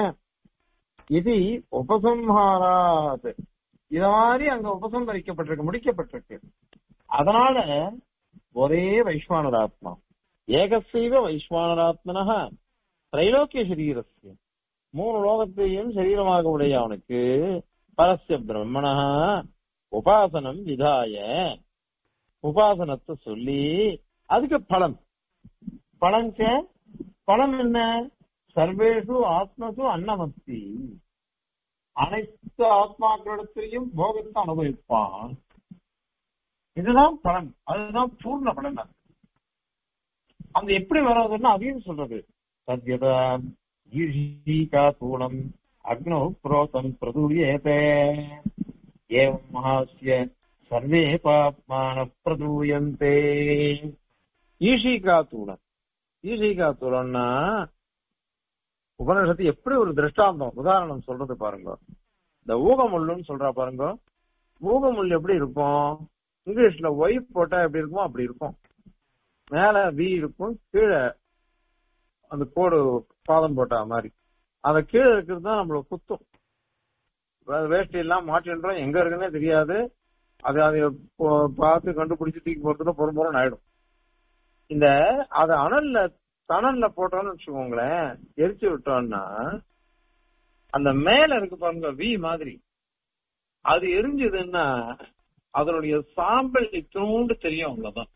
இது உபசம்ஹாராத் இத மாதிரி அங்க உபசம்ஹரிக்கப்பட்டிருக்கு முடிக்கப்பட்டிருக்கு அதனால ஒரே வைஸ்வானராத்மா ஏகசைவ வைஸ்வானராத்மனக திரைலோக்கிய சரீரஸ்ய மூணு லோகத்தையும் சரீரமாக உடைய அவனுக்கு பரஸ்ய பிரம்மண உபாசனம் விதாய உபாசனத்தை சொல்லி அதுக்கு பலன் பலன் சே பலன் என்ன சர்வேஷு ஆத்மசு அன்னமஸ்தி அனைத்து ஆத்மாக்களிடத்திலையும் போகத்தை அனுபவிப்பான் இதுதான் பலன் அதுதான் பூர்ண பலன் அது. அந்த எப்படி வராதுன்னா அதையும் சொல்றது சத்யதா ஈஷீகா தூணம் அக்னோ புரோதம் பிரதூயேதே ஏவம் மகாஸ்ய சர்வே பாப்மான பிரதூயந்தே ஈஷிகா தூணம் ஈஷிகா தூணம்னா உபநிஷத்து எப்படி ஒரு திருஷ்டாந்தம் உதாரணம் சொல்றது பாருங்க இந்த ஊகமுள்ளுன்னு சொல்றா பாருங்க ஊகமுள் எப்படி இருக்கும் இங்கிலீஷ்ல ஒய் போட்டா எப்படி இருக்குமோ அப்படி இருக்கும் மேல வி இருக்கும் கீழே அந்த கோடு பாதம் போட்டா மாதிரி அந்த கீழே இருக்கிறது தான் நம்மள குத்தும் அதாவது வேஷ்டி எல்லாம் மாட்டின்றோம் எங்க இருக்குன்னே தெரியாது அது அதை போ- பார்த்து கண்டுபிடிச்சு தூக்கி போறதுல பொறும்பொறம் ஆயிடும் இந்த அத அனல்ல தணல்ல போட்டோம்னு வச்சுக்கோங்களேன் எரிச்சு விட்டோம்னா அந்த மேல இருக்கு பாருங்க வி மாதிரி அது எரிஞ்சதுன்னா அதனுடைய சாம்பல் இத்தனோண்டு தெரியும் அவ்வளவுதான்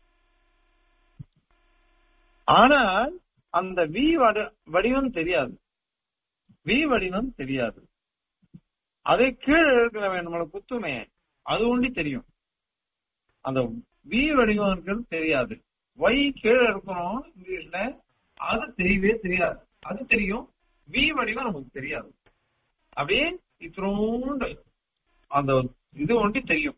ஆனால் அந்த வி வடி- வடிவம் தெரியாது வி வடிவம் தெரியாது அதே கீழே இருக்கிறவன் நம்மள குத்துமே அது ஒண்டி தெரியும் அந்த வி வடிவம் இருக்கிறது தெரியாது ஒய் கீழே இருக்கணும் இங்கிலீஷ்ல அது தெரியவே தெரியாது அது தெரியும் வி வடிவம் நமக்கு தெரியாது அப்படியே இத்தினோண்டு அந்த இது ஒண்டி தெரியும்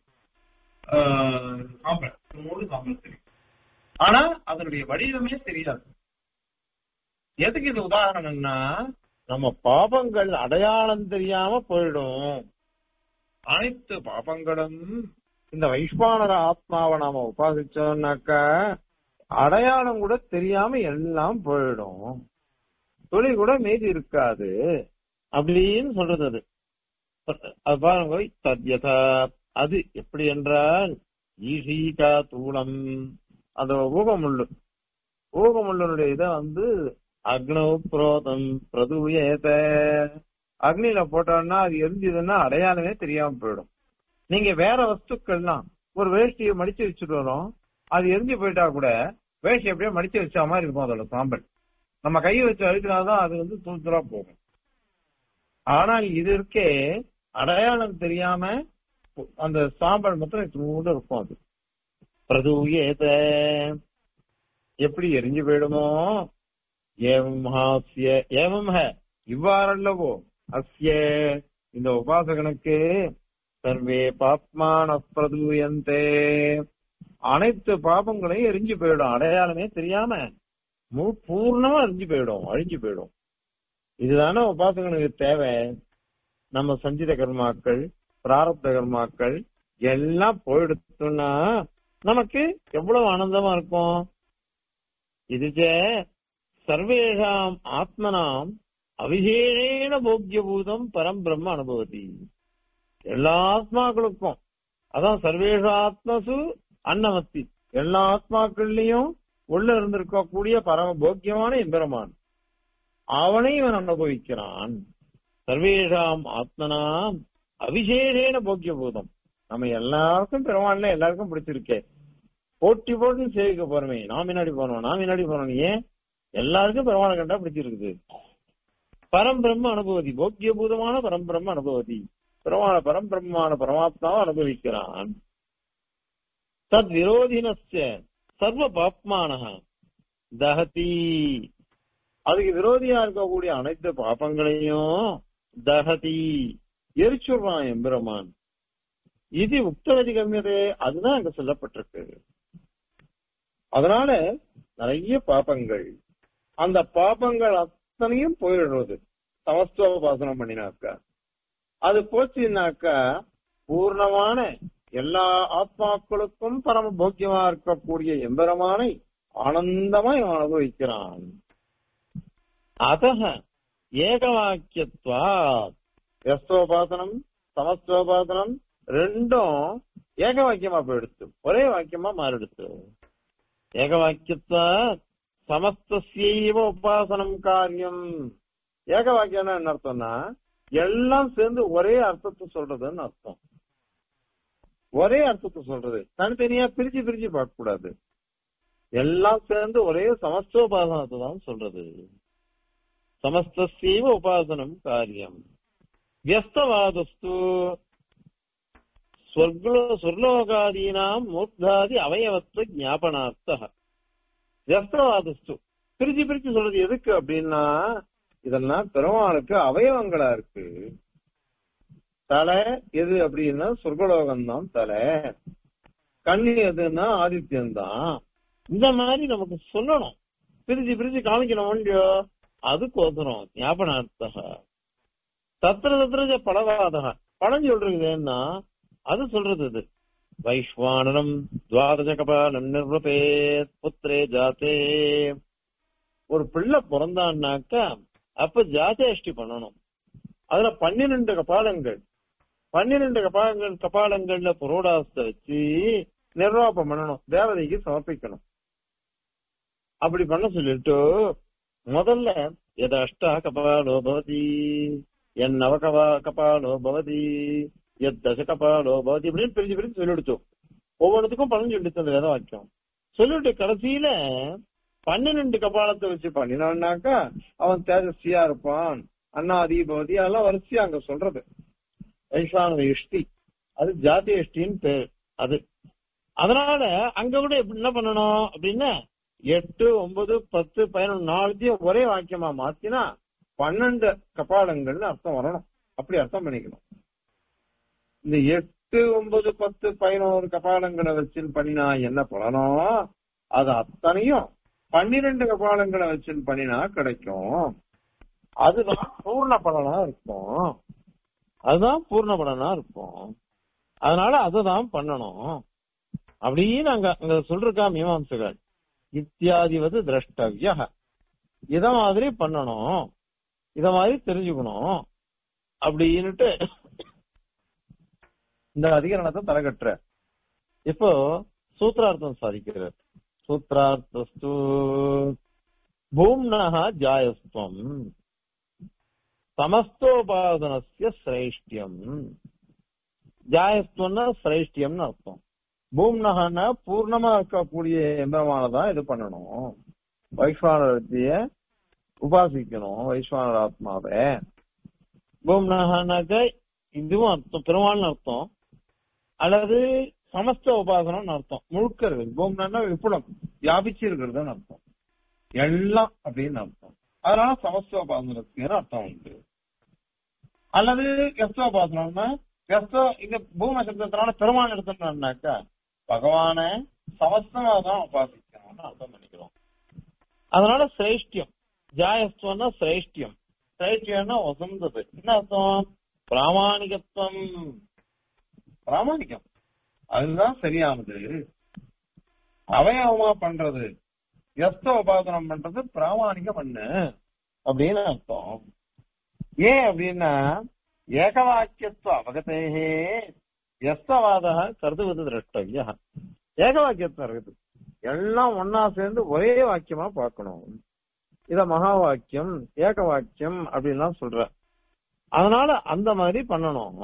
ஆஹ் சாம்பல் இத்தினோண்டு சாம்பல் தெரியும் ஆனா அதனுடைய வடிவமே தெரியாது எதுக்கு இது உதாரணம்னா நம்ம பாபங்கள் அடையாளம் தெரியாம போயிடும் அனைத்து பாபங்களும் இந்த வைஸ்வானர ஆத்மாவை நாம உபாசிச்சோம்னாக்கா அடையாளம் கூட தெரியாம எல்லாம் போயிடும் துளி கூட மீதி இருக்காது அப்படின்னு சொல்றது அது அது பாருங்க தத்யதா அது எப்படி என்றால் ஈஷீகா தூளம் அந்த ஊகமுள்ளு ஊகமுள்ளனுடைய இதை வந்து அக்னோ புரோதம் பிரதுயேத அக்னியில போட்டோம்னா அது எரிஞ்சதுன்னா அடையாளமே தெரியாம போயிடும் நீங்க வேற வஸ்துக்கள்லாம் ஒரு வேஷ்டியை மடிச்சு வச்சுட்டு வரோம் அது எரிஞ்சு போயிட்டா கூட வேஷ்டி அப்படியே மடிச்சு வச்ச மாதிரி இருக்கும் அதோட சாம்பல் நம்ம கையை வச்சு அழுத்தினாதான் அது வந்து தூத்துரா போகும் ஆனால் இது இருக்கே அடையாளம் தெரியாம அந்த சாம்பல் மாத்திரம் இத்தனோண்டு இருக்கும் அது பிரதூயேத எப்படி எரிஞ்சு போயிடுமோ ஏவம் ஹாஸ்ய ஏவம் ஹ இவ்வாறல்லவோ அஸ்ய இந்த உபாசகனுக்கு சர்வே பாப்மான பிரதூயந்தே அனைத்து பாபங்களையும் எரிஞ்சு போயிடும் அடையாளமே தெரியாம மு பூர்ணமா எரிஞ்சு போயிடும் அழிஞ்சு போயிடும் இதுதானே உபாசகனுக்கு தேவை நம்ம சஞ்சித கர்மாக்கள் பிராரப்த கர்மாக்கள் எல்லாம் போயிடுத்துன்னா நமக்கு எவ்வளவு ஆனந்தமா இருக்கும் இதுச்சே சர்வேஷாம் ஆத்மனாம் அவிசேஷேன போக்கியபூதம் பரம் பிரம்ம அனுபவதி எல்லா ஆத்மாக்களுக்கும் அதான் சர்வேஷாத்மசு அன்னமத்தி எல்லா ஆத்மாக்கள்லயும் உள்ள இருந்திருக்கக்கூடிய பரம போக்கியமான எம்பெருமான் அவனை இவன் அனுபவிக்கிறான் சர்வேஷாம் ஆத்மனாம் அவிசேஷேன போக்கியபூதம் நம்ம எல்லாருக்கும் பெருமாள்ல எல்லாருக்கும் பிடிச்சிருக்கே போட்டி போட்டு சேவிக்க போறோமே நான் முன்னாடி போனோம் நான் முன்னாடி போனோம் ஏன் எல்லாருக்கும் பெருமாளை கண்டா பிடிச்சிருக்குது பரம்பிரம்ம அனுபவதி போக்கியபூதமான பரம்பிரம்ம அனுபவதி பெருமான பரம்பிரம்மமான பரமாத்மாவை அனுபவிக்கிறான் தத் விரோதினஸ்ய சர்வ பாப்மான தகதி அதுக்கு விரோதியா இருக்கக்கூடிய அனைத்து பாப்பங்களையும் தகதி எரிச்சுடுறான் எம்பெருமான் இது உக்தவதி கம்யதே அதுதான் அங்க சொல்லப்பட்டிருக்கு அதனால நிறைய பாப்பங்கள் அந்த பாப்பங்கள் அத்தனையும் போயிடுறது சமஸ்தோபாசனம் பண்ணினாக்கா அது போச்சுனாக்கா பூர்ணமான எல்லா ஆத்மாக்களுக்கும் பரம போக்கியமா இருக்கக்கூடிய எம்பெருமானை ஆனந்தமா இவன் அனுபவிக்கிறான் அத ஏகவாக்கியத்வா எஸ்தோபாசனம் சமஸ்தோபாசனம் ரெண்டும் ஏக வாக்கியமா போயிடுச்சு ஒரே வாக்கியமா மாறிடுச்சு ஏக வாக்கியத்த சமஸ்தசைவ உபாசனம் காரியம் ஏக வாக்கியம்னா என்ன அர்த்தம்னா எல்லாம் சேர்ந்து ஒரே அர்த்தத்தை சொல்றதுன்னு அர்த்தம் ஒரே அர்த்தத்தை சொல்றது தனித்தனியா பிரிச்சு பிரிச்சு பார்க்க கூடாது எல்லாம் சேர்ந்து ஒரே சமஸ்தோபாசனத்தை தான் சொல்றது சமஸ்தசைவ உபாசனம் காரியம் வியஸ்தவாதஸ்து ஸ்வர்கலோ ஸ்வர்லோகாதீனாம் மூர்த்தாதி அவயவத்துவ ஞாபனார்த்த வியஸ்தவாதஸ்து பிரிச்சு பிரிச்சு சொல்றது எதுக்கு அப்படின்னா இதெல்லாம் பெருமாளுக்கு அவயவங்களா இருக்கு தலை எது அப்படின்னா சொர்க்கலோகம் தான் தலை கண்ணு எதுன்னா ஆதித்யன் தான் இந்த மாதிரி நமக்கு சொல்லணும் பிரிச்சு பிரிச்சு காமிக்கணும் இல்லையோ அதுக்கோசரம் ஞாபனார்த்தக தத்திர தத்திர பலவாதக படம் சொல்றதுன்னா அது சொல்றது இது வைஸ்வானனம் துவாதச கபாலம் நிர்வபே புத்திரே ஜாத்தே ஒரு பிள்ளை பிறந்தான்னாக்கா அப்ப ஜாதேஷ்டி பண்ணணும் அதுல பன்னிரண்டு கபாலங்கள் பன்னிரண்டு கபாலங்கள் கபாலங்கள்ல புரோடாசத்தை வச்சு நிர்வாபம் பண்ணணும் தேவதைக்கு சமர்ப்பிக்கணும் அப்படி பண்ண சொல்லிட்டு முதல்ல எத அஷ்டா கபாலோ பவதி என் நவ கபா கபாலோ பவதி எத் தச கபாலோ பவதி அப்படின்னு பிரிச்சு பிரிச்சு சொல்லிடுச்சோம் ஒவ்வொன்றுத்துக்கும் பலன் சொல்லிட்டு அந்த வேத வாக்கியம் சொல்லிட்டு கடைசியில பன்னிரெண்டு கபாலத்தை வச்சு பண்ணினான்னாக்கா அவன் தேஜஸ்வியா இருப்பான் அண்ணாதி பவதி அதெல்லாம் வரிசையா அங்க சொல்றது வைஸ்வான இஷ்டி அது ஜாத்திய இஷ்டின்னு பேர் அது அதனால அங்க கூட எப்படி என்ன பண்ணணும் அப்படின்னா எட்டு ஒன்பது பத்து பதினொன்று நாலுத்தையும் ஒரே வாக்கியமா மாத்தினா பன்னெண்டு கபாலங்கள்னு அர்த்தம் வரணும் அப்படி அர்த்தம் பண்ணிக்கணும் இந்த எட்டு ஒன்பது பத்து பதினோரு கபாலங்களை வச்சு பண்ணினா என்ன பலனோ அது அத்தனையும் பன்னிரெண்டு கபாலங்களை வச்சு பண்ணினா கிடைக்கும் அதுதான் பூர்ண பலனா இருக்கும் அதுதான் பூர்ண பலனா இருக்கும் அதனால அதுதான் பண்ணணும் அப்படின்னு அங்க அங்க சொல்றா மீமாம்சகர் இத்தியாதிவது திரஷ்டவிய இத மாதிரி பண்ணணும் இத மாதிரி தெரிஞ்சுக்கணும் அப்படின்னுட்டு இந்த அதிகரணத்தை தலைகட்டுற இப்போ சூத்ரார்த்தம் சாதிக்கிறார் சூத்ரார்த்தஸ்து பூம்னஹ ஜாயஸ்துவம் சமஸ்தோபாசனஸ்ய சிரேஷ்டியம் ஜாயஸ்துவம்னா சிரேஷ்டியம்னு அர்த்தம் பூம்னகன்னா பூர்ணமா இருக்கக்கூடிய எந்திரமானதான் இது பண்ணணும் வைஸ்வானரத்திய உபாசிக்கணும் வைஸ்வானர் ஆத்மாவை பூம்னகனாக்க இதுவும் அர்த்தம் பெருமாள்னு அர்த்தம் அல்லது சமஸ்த உபாசனம்னு அர்த்தம் முழுக்க இருக்குது பூம்னா விப்புலம் வியாபிச்சு இருக்கிறதுன்னு அர்த்தம் எல்லாம் அப்படின்னு அர்த்தம் அதனால சமஸ்தோபாசனத்துக்கு அர்த்தம் உண்டு அல்லது கஸ்தோபாசனம்னா கஸ்தோ இங்க பூம சப்தத்தினால பெருமாள் எடுத்தோம்னாக்கா பகவான சமஸ்தமா தான் உபாசிக்கணும்னு அர்த்தம் பண்ணிக்கிறோம் அதனால சிரேஷ்டியம் ஜாயஸ்துவம்னா சிரேஷ்டியம் சிரேஷ்டியம்னா வசந்தது என்ன அர்த்தம் பிராமாணிகத்துவம் பிராமாணிக்கம் அதுதான் சரியானது அவயவமா பண்றது எஸ்த உபாசனம் பண்றது பிராமாணிக பண்ணு அப்படின்னு அர்த்தம் ஏன் அப்படின்னா ஏகவாக்கியத்துவ அவகதேகே எஸ்தவாத கருதுவது திரஷ்டவிய ஏகவாக்கியத்துவம் இருக்குது எல்லாம் ஒன்னா சேர்ந்து ஒரே வாக்கியமா பார்க்கணும் இத மகா வாக்கியம் ஏக வாக்கியம் அப்படின்லாம் சொல்ற அதனால அந்த மாதிரி பண்ணணும்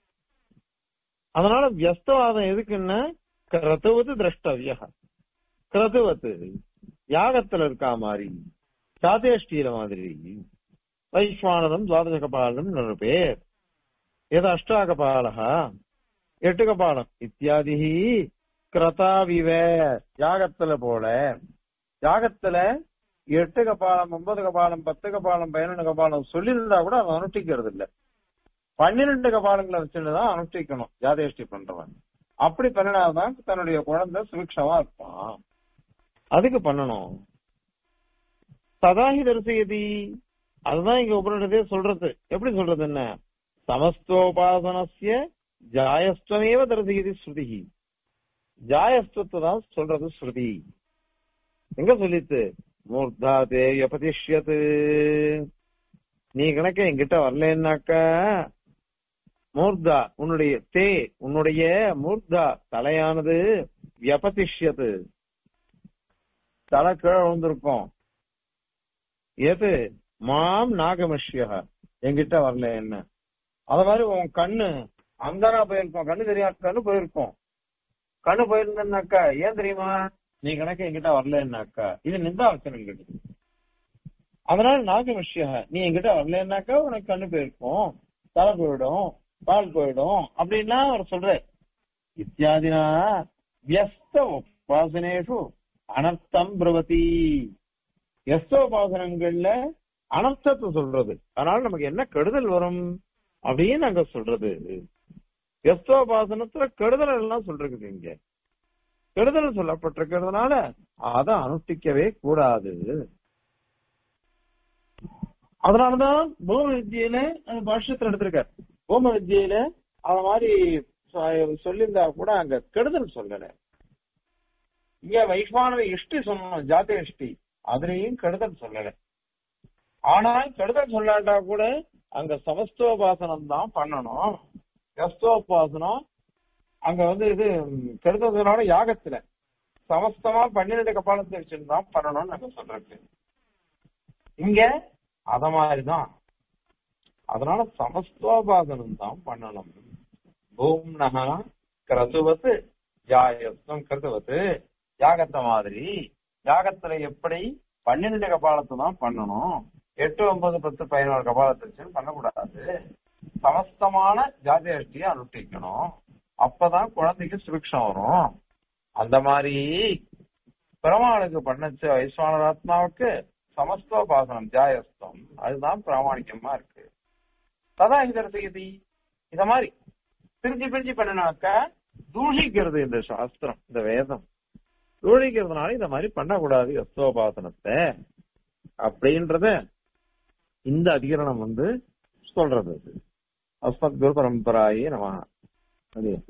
அதனால வியஸ்தவாதம் எதுக்குன்னா கிரதுவது திரஷ்டவிய கிரதுவத்து யாகத்துல இருக்கா மாதிரி சாதேஷ்டியில மாதிரி வைஸ்வானதம் துவாதச கபாலம் ஒரு பேர் எது அஷ்டாகபாலக எட்டு கபாலம் இத்தியாதி கிரதாவிவ யாகத்துல போல யாகத்துல எட்டு கபாலம் ஒன்பது கபாலம் பத்து கபாலம் பதினொன்று கபாலம் சொல்லியிருந்தா கூட அவன் அனுஷ்டிக்கிறது இல்ல பன்னிரெண்டு கபாலங்களை வச்சுட்டுதான் அனுஷ்டிக்கணும் ஜாதேஷ்டி பண்றவன் அப்படி பண்ணினாதான் தன்னுடைய குழந்தை சுபிக்ஷமா இருப்பான் அதுக்கு பண்ணணும் சதாஹி தரிசயதி அதுதான் இங்க உபரிடதே சொல்றது எப்படி சொல்றது என்ன சமஸ்தோபாசனசிய ஜாயஸ்துவமேவ தரிசயதி ஸ்ருதி ஜாயஸ்துவத்தை தான் சொல்றது ஸ்ருதி எங்க சொல்லித்து மூர்த்தா தே எப்பதிஷ்யத்து நீ கணக்க என்கிட்ட வரலன்னாக்கா மூர்தா உன்னுடைய தே உன்னுடைய மூர்தா தலையானது வியபதிஷ்யத்து தலை கீழே விழுந்திருக்கும் எது மாம் நாகமஷ்ய என்கிட்ட வரல என்ன அத மாதிரி உன் கண்ணு அந்தனா போயிருக்கும் கண்ணு தெரியா கண்ணு போயிருக்கும் கண்ணு போயிருந்தேன்னாக்கா ஏன் தெரியுமா நீ கணக்கு என்கிட்ட வரலன்னாக்கா இது நிந்தா வச்சனம் அதனால நாகமஷ்ய நீ என்கிட்ட வரலன்னாக்கா உனக்கு கண்ணு போயிருக்கும் தலை போயிடும் பால் போயிடும் அப்படின்லாம் அவர் சொல்றார் இத்தியாதினா வியஸ்த உபாசனேஷு அனர்த்தம் பிரவதி வியஸ்த உபாசனங்கள்ல அனர்த்தத்தை சொல்றது அதனால நமக்கு என்ன கெடுதல் வரும் அப்படின்னு அங்க சொல்றது வியஸ்தோபாசனத்துல கெடுதல் எல்லாம் சொல்றது இங்க கெடுதல் சொல்லப்பட்டிருக்கிறதுனால அதை அனுஷ்டிக்கவே கூடாது அதனாலதான் பூம வித்தியில அந்த பாஷ்யத்துல எடுத்திருக்காரு பூம வித்தியில அத மாதிரி சொ- சொல்லியிருந்தா கூட அங்க கெடுதல் சொல்லல இங்க வைஷ்வானவ இஷ்டி சொன்னோம் ஜாதி இஷ்டி அதுலயும் கெடுதல் சொல்லல ஆனால் கெடுதல் சொல்லாட்டா கூட அங்க சமஸ்தோபாசனம் தான் பண்ணணும் கஸ்தோபாசனம் அங்க வந்து இது ம், கெடுதல்னால யாகத்துல சமஸ்தமா பன்னிரெண்டு கபாலத்தை வச்சுன்னு தான் பண்ணணும்னு நாங்க சொல்றது இங்க அத மாதிரிதான் அதனால சமஸ்தோபாசனம் தான் பண்ணணும் பூம்னஹா கிரதுவத்து ஜாயஸ்தம் கிருதுவத்து யாகத்தை மாதிரி யாகத்துல எப்படி பன்னிரெண்டு கபாலத்தை தான் பண்ணணும் எட்டு ஒன்பது பத்து பதினோரு கபாலத்தை வச்சு பண்ணக்கூடாது சமஸ்தமான ஜாதியஷ்டியை அனுஷ்டிக்கணும் அப்பதான் குழந்தைக்கு சுபிக்ஷம் வரும் அந்த மாதிரி பெருமாளுக்கு பண்ணச்ச வைஸ்வான ஆத்மாவுக்கு சமஸ்தோபாசனம் ஜாயஸ்தம் அதுதான் பிராமணிக்கமா இருக்கு ததா இதரசகதி இத மாதிரி பிரிஞ்சு பிரிஞ்சு பண்ணினாக்கா தூஷிக்கிறது இந்த சாஸ்திரம் இந்த வேதம் தூஷிக்கிறதுனால இந்த மாதிரி பண்ணக்கூடாது யஸ்தோபாசனத்தை அப்படின்றத இந்த அதிகரணம் வந்து சொல்றது அஸ்மத் குரு பரம்பராயே நம அது